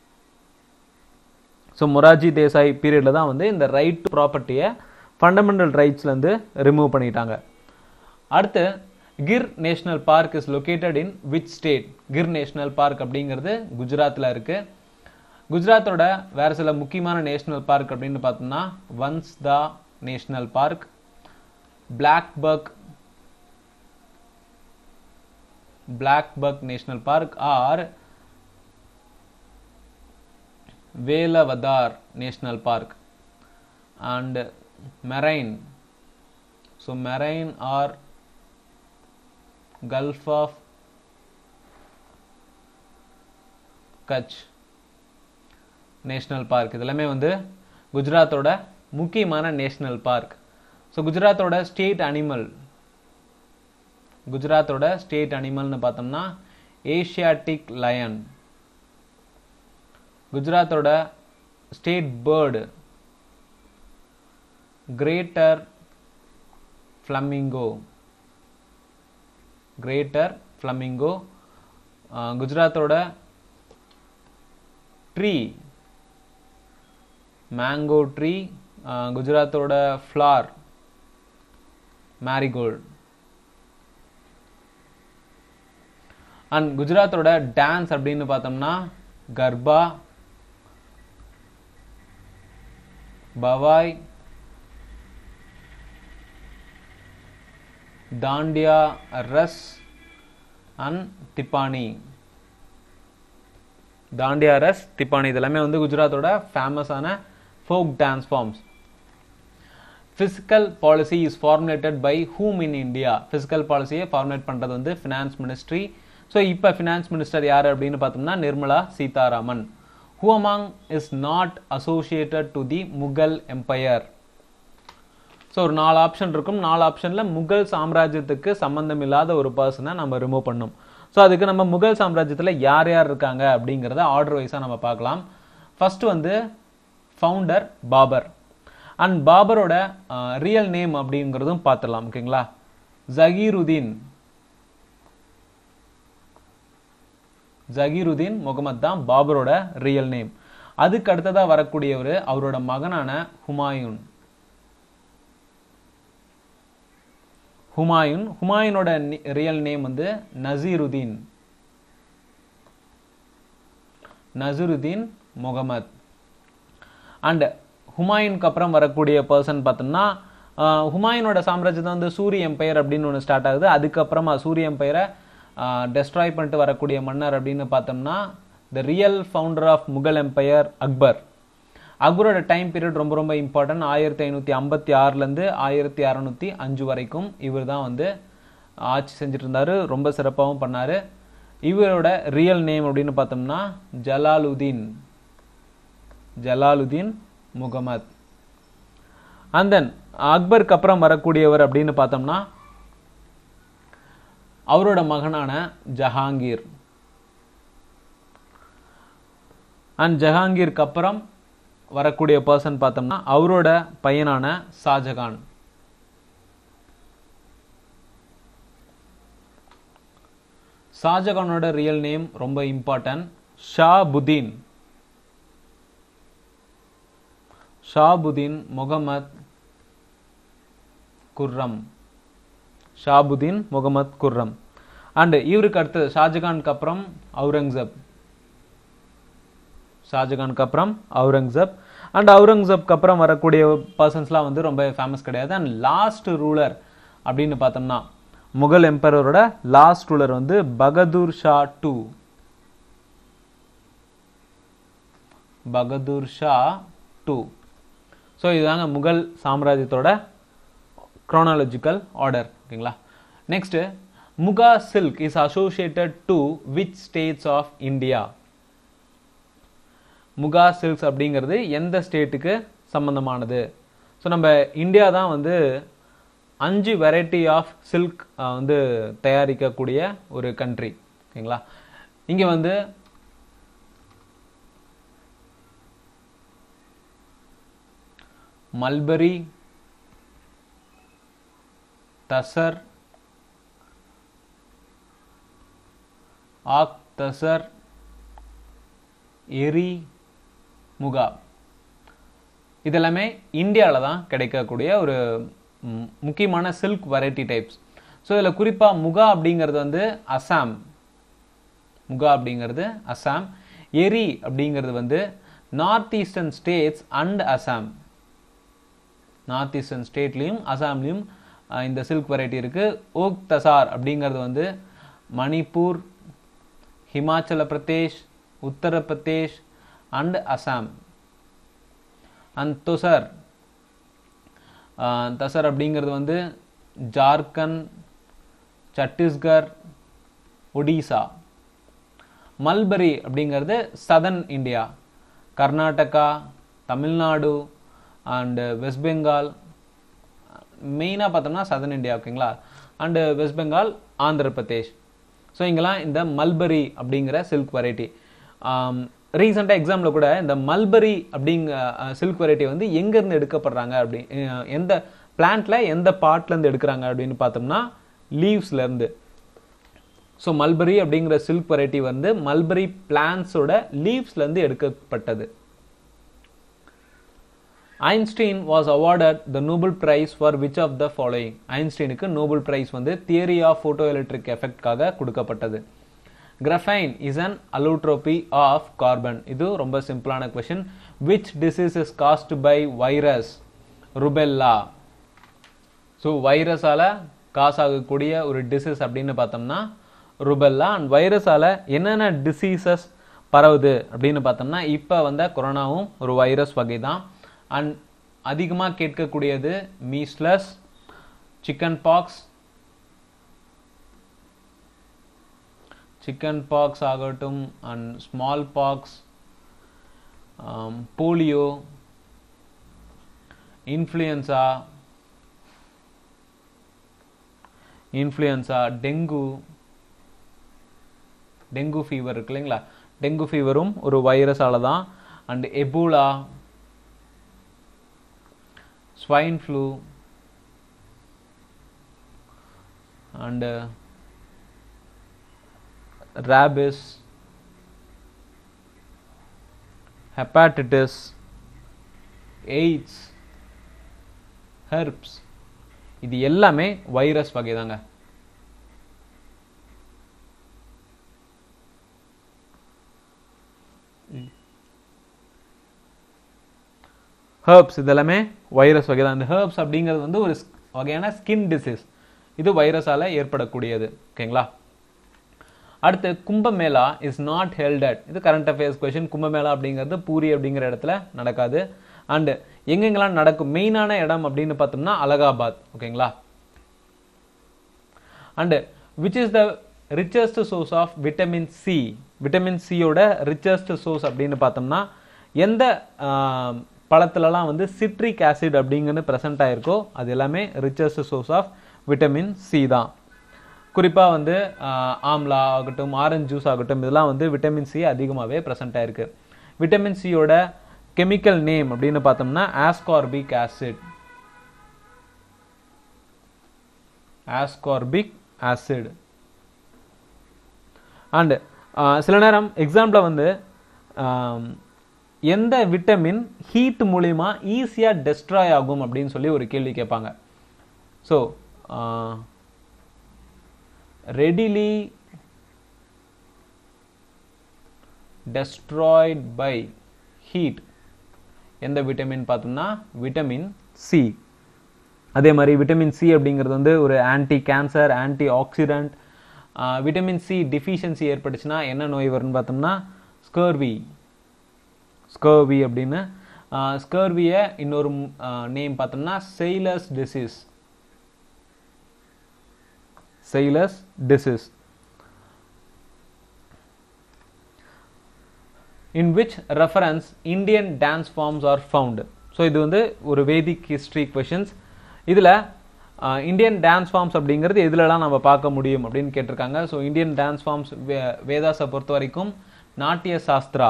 S1: ஸோ மொராஜி தேசாய் பீரியடில் தான் வந்து இந்த ரைட் டு ப்ராப்பர்ட்டியை ஃபண்டமெண்டல் ரைட்ஸ்லேருந்து ரிமூவ் பண்ணிட்டாங்க அடுத்து Gir national park is located in which state Gir national park அப்படிங்கிறது குஜராத்தில் இருக்கு குஜராத்தோட வேற சில முக்கியமான நேஷனல் பார்க் அப்படின்னு பார்த்தோம்னா Vansda national park black buck black blackbuck national park or Velavadar national park and marine so marine or gulf of Kutch national park இதெல்லாமே வந்து குஜராத்தோட முக்கியமான நேஷனல் பார்க் ஸோ குஜராத்தோட ஸ்டேட் அனிமல் குஜராத்தோட ஸ்டேட் அனிமல்னு பார்த்தோம்னா ஏஷியாட்டிக் லயன் குஜராத்தோட state bird greater flamingo greater flamingo குஜராத்தோட ட்ரீ மேங்கோ ட்ரீ குஜராத்தோட ஃப்ளார் மேரிகோல்ட் அண்ட் குஜராத்தோட டான்ஸ் அப்படின்னு பார்த்தோம்னா கர்பா பவாய் தாண்டியா ரஸ் அண்ட் திப்பானி தாண்டியா ரஸ் திப்பானி இதெல்லாமே வந்து குஜராத்தோட ஃபேமஸான folk dance forms fiscal policy is formulated by whom in India fiscal பாலிசியை ஃபார்முலேட் பண்ணுறது வந்து ஃபினான்ஸ் மினிஸ்ட்ரி ஸோ இப்போ ஃபினான்ஸ் மினிஸ்டர் யார் அப்படின்னு பார்த்தோம்னா Nirmala Sitharaman who among is not associated to the Mughal empire so ஒரு நாலு ஆப்ஷன் இருக்கும் நாலு ஆப்ஷனில் முகல் சாம்ராஜ்யத்துக்கு சம்பந்தம் இல்லாத ஒரு பர்சனை நம்ம ரிமூவ் பண்ணணும் ஸோ அதுக்கு நம்ம முகல் சாம்ராஜ்யத்தில் யார் யார் இருக்காங்க அப்படிங்கிறத ஆர்டர் வைஸாக நம்ம பார்க்கலாம் ஃபர்ஸ்ட் வந்து ஃபவுண்டர் பாபர் அண்ட் பாபரோட ரியல் நேம் அப்படிங்கிறதும் பார்த்துடலாம் ஓகேங்களா ஜகீருதீன் ஜகீருதீன் முகமது தான் பாபரோட ரியல் நேம் அதுக்கு அடுத்ததாக வரக்கூடியவர் அவரோட மகனான ஹுமாயூன் ஹுமாயூன் ஹுமாயூனோட ரியல் நேம் வந்து நசீருதீன் நசருதீன் முகமது அண்ட் ஹுமாயூனுக்கு அப்புறம் வரக்கூடிய பர்சன் பார்த்தோம்னா ஹுமாயூனோட சாம்ராஜ்யத்தை வந்து சூரிய எம்பையர் அப்படின்னு ஒன்று ஸ்டார்ட் ஆகுது அதுக்கப்புறமா சூரிய எம்பையரை டெஸ்ட்ராய் பண்ணிட்டு வரக்கூடிய மன்னர் அப்படின்னு பார்த்தோம்னா the real founder of Mughal empire Akbar அக்பரோட டைம் பீரியட் ரொம்ப ரொம்ப இம்பார்ட்டன்ட் ஆயிரத்தி ஐநூற்றி ஐம்பத்தி ஆறுலேருந்து ஆயிரத்தி அறநூற்றி அஞ்சு வரைக்கும் இவர் தான் வந்து ஆட்சி செஞ்சுட்டு இருந்தார் ரொம்ப சிறப்பாகவும் பண்ணார் இவரோட ரியல் நேம் அப்படின்னு பார்த்தோம்னா ஜலாலுதீன் ஜலாலுதீன் முகமது அண்ட் தென் அக்பருக்கு அப்புறம் வரக்கூடியவர் அப்படின்னு பார்த்தோம்னா அவரோட மகனான ஜஹாங்கீர் அண்ட் ஜஹாங்கீருக்கு அப்புறம் வரக்கூடிய பர்சன் பார்த்தோம்னா அவரோட பையனான ஷாஜகான் ஷாஜகானோட ரியல் நேம் ரொம்ப இம்பார்ட்டன்ட் ஷாபுதீன் ஷாபுதீன் முகமது குர்ரம் ஷாபுதீன் முகமது குர்ரம் அண்ட் இவருக்கு அடுத்து ஷாஜகானுக்கு அப்புறம் அவுரங்கசப் ஷாஜகானுக்கு அப்புறம் அவுரங்கசப் அண்ட் அவுரங்கசப்க்கு அப்புறம் வரக்கூடிய பர்சன்ஸ்லாம் வந்து ரொம்ப ஃபேமஸ் கிடையாது அண்ட் லாஸ்ட் ரூலர் அப்படின்னு பார்த்தோம்னா முகல் எம்பரரோட லாஸ்ட் ரூலர் வந்து Bahadur Shah two Bahadur Shah two so இதுதாங்க முகல் சாம்ராஜ்யத்தோட chronological ஆர்டர் ஓகேங்களா next Muga silk is associated to which states of India Muga silks அப்படிங்கிறது எந்த ஸ்டேட்டுக்கு சம்பந்தமானது ஸோ நம்ம இந்தியா தான் வந்து அஞ்சு வெரைட்டி ஆஃப் சில்க் வந்து தயாரிக்கக்கூடிய ஒரு கண்ட்ரி ஓகேங்களா இங்கே வந்து மல்பரி தசர் ஆக் தசர் எரி முகா இதெல்லாமே இந்தியாவில் தான் கிடைக்கக்கூடிய ஒரு ம், முக்கியமான சில்க் வெரைட்டி டைப்ஸ் ஸோ இதில் குறிப்பாக முகா அப்படிங்கிறது வந்து அசாம் முகா அப்படிங்கிறது அசாம் எரி அப்படிங்கிறது வந்து north eastern states and Assam north eastern ஸ்டேட்லேயும் அசாம்லேயும் அஹ், இந்த சில்க் வெரைட்டி இருக்குது ஓக் தசார் அப்படிங்கிறது வந்து மணிப்பூர் ஹிமாச்சல பிரதேஷ் உத்தரப்பிரதேஷ் அண்ட் அசாம் அண்ட் துசர் தசர் அப்படிங்கிறது வந்து ஜார்க்கண்ட் சத்தீஸ்கர் ஒடிசா மல்பரி அப்படிங்கிறது southern India Karnataka Tamil Nadu and West Bengal மெயினாக பார்த்தோம்னா சதர்ன் இந்தியா ஓகேங்களா and West Bengal Andhra Pradesh so இங்கெல்லாம் இந்த மல்பரி அப்படிங்கிற சில்க் வெரைட்டி ரீசெண்டாக எக்ஸாமில் கூட இந்த மல்பரி அப்படிங்க சில்க் வெரைட்டி வந்து எங்கேருந்து எடுக்கப்படுறாங்க அப்படி அஹ், எந்த பிளான்ட்ல எந்த பார்ட்லேருந்து எடுக்கிறாங்க அப்படின்னு பார்த்தோம்னா லீவ்ஸ்லேருந்து ஸோ மல்பரி அப்படிங்கிற சில்க் வெரைட்டி வந்து மல்பரி பிளான்ஸோட லீவ்ஸ்லேருந்து எடுக்கப்பட்டது Einstein was awarded the Nobel prize for which of the following ஐன்ஸ்டீனுக்கு நோபல் பிரைஸ் வந்து தியரி ஆஃப் ஃபோட்டோ எலக்ட்ரிக் எஃபெக்ட்காக கொடுக்கப்பட்டது graphene is an allotropy of carbon இது ரொம்ப சிம்பிளான question which disease is caused by virus rubella so வைரஸால் cause ஆகக்கூடிய ஒரு டிசீஸ் அப்படின்னு பார்த்தோம்னா ருபெல்லா அண்ட் வைரஸால் என்னென்ன டிசீசஸ் பரவுது அப்படின்னு பார்த்தோம்னா இப்போ வந்த கொரோனாவும் ஒரு வைரஸ் வகை தான் அண்ட் அதிகமாக கேட்கக்கூடியது measles chicken pox chicken pox ஆகட்டும் and small pox polio influenza influenza dengue dengue fever இருக்கு இல்லைங்களா டெங்கு ஃபீவரும் ஒரு வைரஸால தான் and ebola swine flu and rabies hepatitis AIDS herpes இது எல்லாமே வைரஸ் வகை தாங்க ஹெர்ப்ஸ் இதெல்லாமே வைரஸ் வகை தான் இந்த ஹெர்ப்ஸ் அப்படிங்கிறது வந்து ஒரு ஸ்- வகையான ஸ்கின் டிசீஸ் இது வைரஸால ஏற்படக்கூடியது ஓகேங்களா அடுத்து Kumbh Mela is not held at இது கரண்ட் அஃபேர்ஸ் கொஷின் கும்பமேளா அப்படிங்கிறது பூரி அப்படிங்கிற இடத்துல நடக்காது அண்ட் எங்கெங்கெல்லாம் நடக்கும் மெயினான இடம் அப்படின்னு பார்த்தோம்னா அலகாபாத் ஓகேங்களா and which is the richest source of vitamin C vitamin சியோட ரிச்சஸ்ட் சோர்ஸ் அப்படின்னு பார்த்தோம்னா எந்த ஆஹ், பழத்துலலாம் வந்து சிட்ரிக் ஆசிட் அப்படிங்கிறது ப்ரெசென்ட் ஆயிருக்கோ அது எல்லாமே richest source of vitamin C தான் குறிப்பாக வந்து ஆஹ், ஆம்லா ஆகட்டும் ஆரஞ்சு ஜூஸ் ஆகட்டும் இதெல்லாம் வந்து விட்டமின் சி அதிகமாகவே ப்ரெசென்ட் ஆயிருக்கு விட்டமின் சியோட கெமிக்கல் நேம் அப்படின்னு பார்த்தோம்னா ascorbic acid ascorbic acid and சில நேரம் எக்ஸாம்பிள் வந்து ஆம், எந்த விட்டமின் ஹீட் மூலிமா ஈஸியாக டெஸ்ட்ராய் ஆகும் அப்படின்னு சொல்லி ஒரு கேள்வி கேட்பாங்க so readily destroyed by heat எந்த விட்டமின் பார்த்தோம்னா விட்டமின் சி அதே மாதிரி விட்டமின் சி அப்படிங்கிறது வந்து ஒரு anti cancer anti oxidant vitamin C deficiency ஏற்பட்டுச்சுன்னா என்ன நோய் வரும்னு பார்த்தோம்னா ஸ்கர்வி ஸ்கர்வி அப்படின்னு ஸ்கர்வியை இன்னொரு நேம் பார்த்தோம்னா sailors disease sailors disease in which reference Indian dance forms are found so இது வந்து ஒரு வேதிக் ஹிஸ்ட்ரி கொஷின்ஸ் இதில் இந்தியன் டான்ஸ் ஃபார்ம்ஸ் அப்படிங்கிறது எதுலலாம் நம்ம பார்க்க முடியும் அப்படின்னு கேட்டிருக்காங்க ஸோ இந்தியன் டான்ஸ் ஃபார்ம்ஸ் வே வேதாஸை பொறுத்த வரைக்கும் Natya Shastra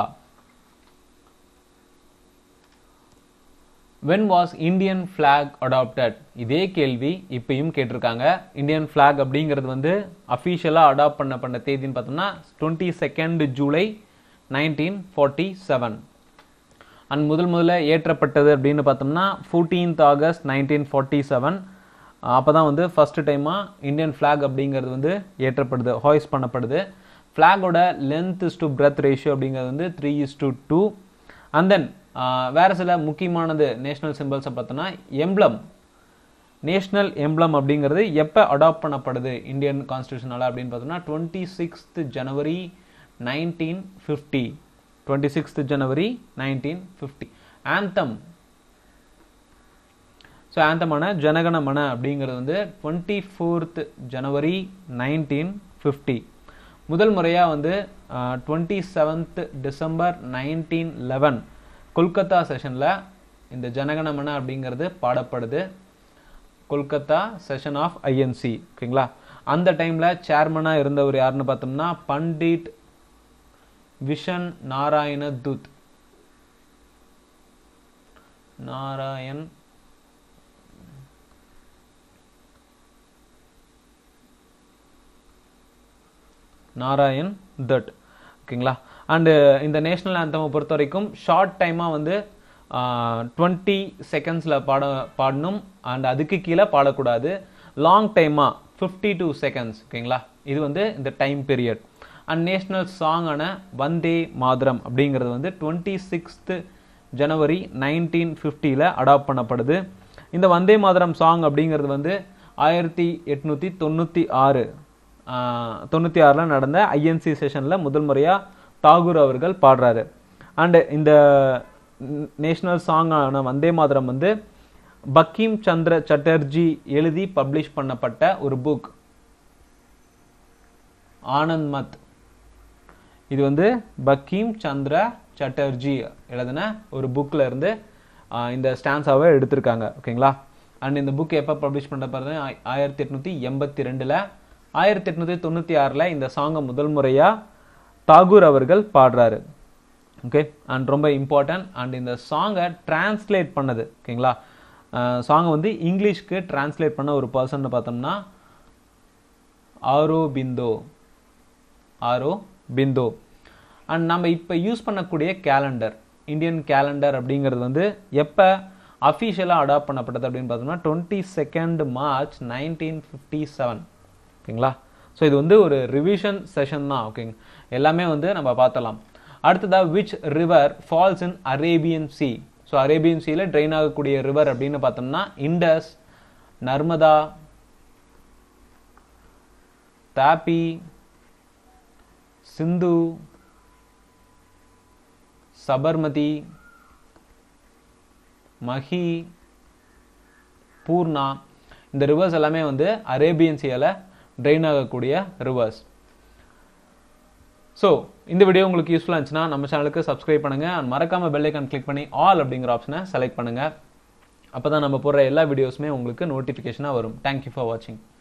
S1: when was Indian flag adopted இதே கேள்வி இப்பயும் கேட்டிருக்காங்க இந்தியன் ஃபிளாக் அப்படிங்கிறது வந்து அஃபீஷியலாக அடாப்ட் பண்ண பண்ண தேதின்னு பார்த்தோம்னா twenty second July nineteen forty seven and முதல் முதல்ல ஏற்றப்பட்டது அப்படின்னு பார்த்தோம்னா fourteenth August nineteen forty seven அப்போ தான் வந்து ஃபஸ்ட்டு டைமாக இந்தியன் ஃப்ளாக் அப்படிங்கிறது வந்து ஏற்றப்படுது ஹாய்ஸ் பண்ணப்படுது ஃப்ளாகோட length is to breadth ratio அப்படிங்கிறது வந்து three is to two and then வேறு சில முக்கியமானது நேஷ்னல் சிம்பிள்ஸை பார்த்தோன்னா எம்ப்ளம் நேஷ்னல் எம்ப்ளம் அப்படிங்கிறது எப்போ அடாப்ட் பண்ணப்படுது இந்தியன் கான்ஸ்டியூஷனால் அப்படின்னு பார்த்தோம்னா twenty sixth January nineteen fifty twenty sixth January nineteen fifty anthem so ஆந்தமான ஜனகணமன அப்படிங்கிறது வந்து twenty fourth January nineteen fifty முதல் முறையாக வந்து twenty seventh December nineteen eleven Kolkata செஷனில் இந்த ஜனகணமன அப்படிங்கிறது பாடப்படுது கொல்கத்தா செஷன் ஆஃப் ஐஎன்சி ஓகேங்களா அந்த டைமில் சேர்மனாக இருந்தவர் யாருன்னு பார்த்தோம்னா பண்டிட் விஷன் நாராயண துத் நாராயண் நாராயண் தட் ஓகேங்களா அண்டு இந்த நேஷ்னல் ஆந்தமை பொறுத்த வரைக்கும் ஷார்ட் டைமாக வந்து டுவெண்ட்டி செகண்ட்ஸில் பாட பாடணும் அண்ட் அதுக்கு கீழே பாடக்கூடாது லாங் டைமாக ஃபிஃப்டி டூ செகண்ட்ஸ் ஓகேங்களா இது வந்து இந்த டைம் பீரியட் அண்ட் நேஷ்னல் சாங்கான வந்தே மாதரம் அப்படிங்கிறது வந்து டுவெண்ட்டி சிக்ஸ்த்து ஜனவரி நைன்டீன் ஃபிஃப்டியில் அடாப்ட் பண்ணப்படுது இந்த வந்தே மாதரம் சாங் அப்படிங்கிறது வந்து ஆயிரத்தி எட்நூற்றி தொண்ணூற்றி ஆறு தொண்ணூற்றி ஆறில் நடந்த ஐஎன்சி செஷனில் முதல் முறையாக தாகூர் அவர்கள் பாடுறாரு அண்டு இந்த நேஷ்னல் சாங்கான வந்தே மாதரம் வந்து பக்கீம் சந்திர சட்டர்ஜி எழுதி பப்ளிஷ் பண்ணப்பட்ட ஒரு புக் ஆனந்த் மத் இது வந்து பக்கீம் சந்திர சட்டர்ஜி எழுதின ஒரு புக்கில் இருந்து இந்த ஸ்டான்ஸாவை எடுத்திருக்காங்க ஓகேங்களா அண்ட் இந்த புக் எப்போ பப்ளிஷ் பண்ணப்படுறது ஆயிரத்தி எட்நூற்றி எண்பத்தி ரெண்டில் ஆயிரத்தி எட்நூற்றி தொண்ணூற்றி ஆறில் இந்த சாங்கை முதல் முறையாக தாகூர் அவர்கள் பாடுறாரு ஓகே அண்ட் ரொம்ப இம்பார்ட்டன்ட் அண்ட் இந்த சாங்கை டிரான்ஸ்லேட் பண்ணது ஓகேங்களா சாங்கை வந்து இங்கிலீஷ்க்கு டிரான்ஸ்லேட் பண்ண ஒரு பர்சன் பார்த்தோம்னா ஆரோ பிந்தோ ஆரோ பிந்தோ அண்ட் நம்ம இப்போ யூஸ் பண்ணக்கூடிய கேலண்டர் இந்தியன் கேலண்டர் அப்படிங்கிறது வந்து எப்போ அஃபீஷியலாக அடாப்ட் பண்ணப்பட்டது அப்படின்னு பார்த்தோம்னா twenty second March nineteen fifty seven ஓகேங்களா ஸோ இது வந்து ஒரு ரிவிஷன் செஷன் தான் ஓகேங்க எல்லாமே வந்து நம்ம பார்த்தலாம் அடுத்ததாக which river falls in Arabian sea so Arabian சீல ட்ரெயின் ஆகக்கூடிய ரிவர் அப்படின்னு பார்த்தோம்னா இண்டஸ் நர்மதா தாப்பி சிந்து சபர்மதி மஹி பூர்ணா இந்த ரிவர்ஸ் எல்லாமே வந்து அரேபியன் சீல ட்ரெயின் ஆகக்கூடிய ரிவர்ஸ் ஸோ இந்த வீடியோ உங்களுக்கு யூஸ்ஃபுல்லாக இருந்துச்சுன்னா நம்ம சேனலுக்கு சப்ஸ்கிரைப் பண்ணுங்கள் அண்ட் மறக்காமல் பெல் ஐக்கான் கிளிக் பண்ணி ஆல் அப்படிங்கிற ஆப்ஷனை செலக்ட் பண்ணுங்கள் அப்போ தான் நம்ம போடுற எல்லா வீடியோஸுமே உங்களுக்கு நோட்டிஃபிகேஷனாக வரும் தேங்க்யூ ஃபார் வாட்சிங்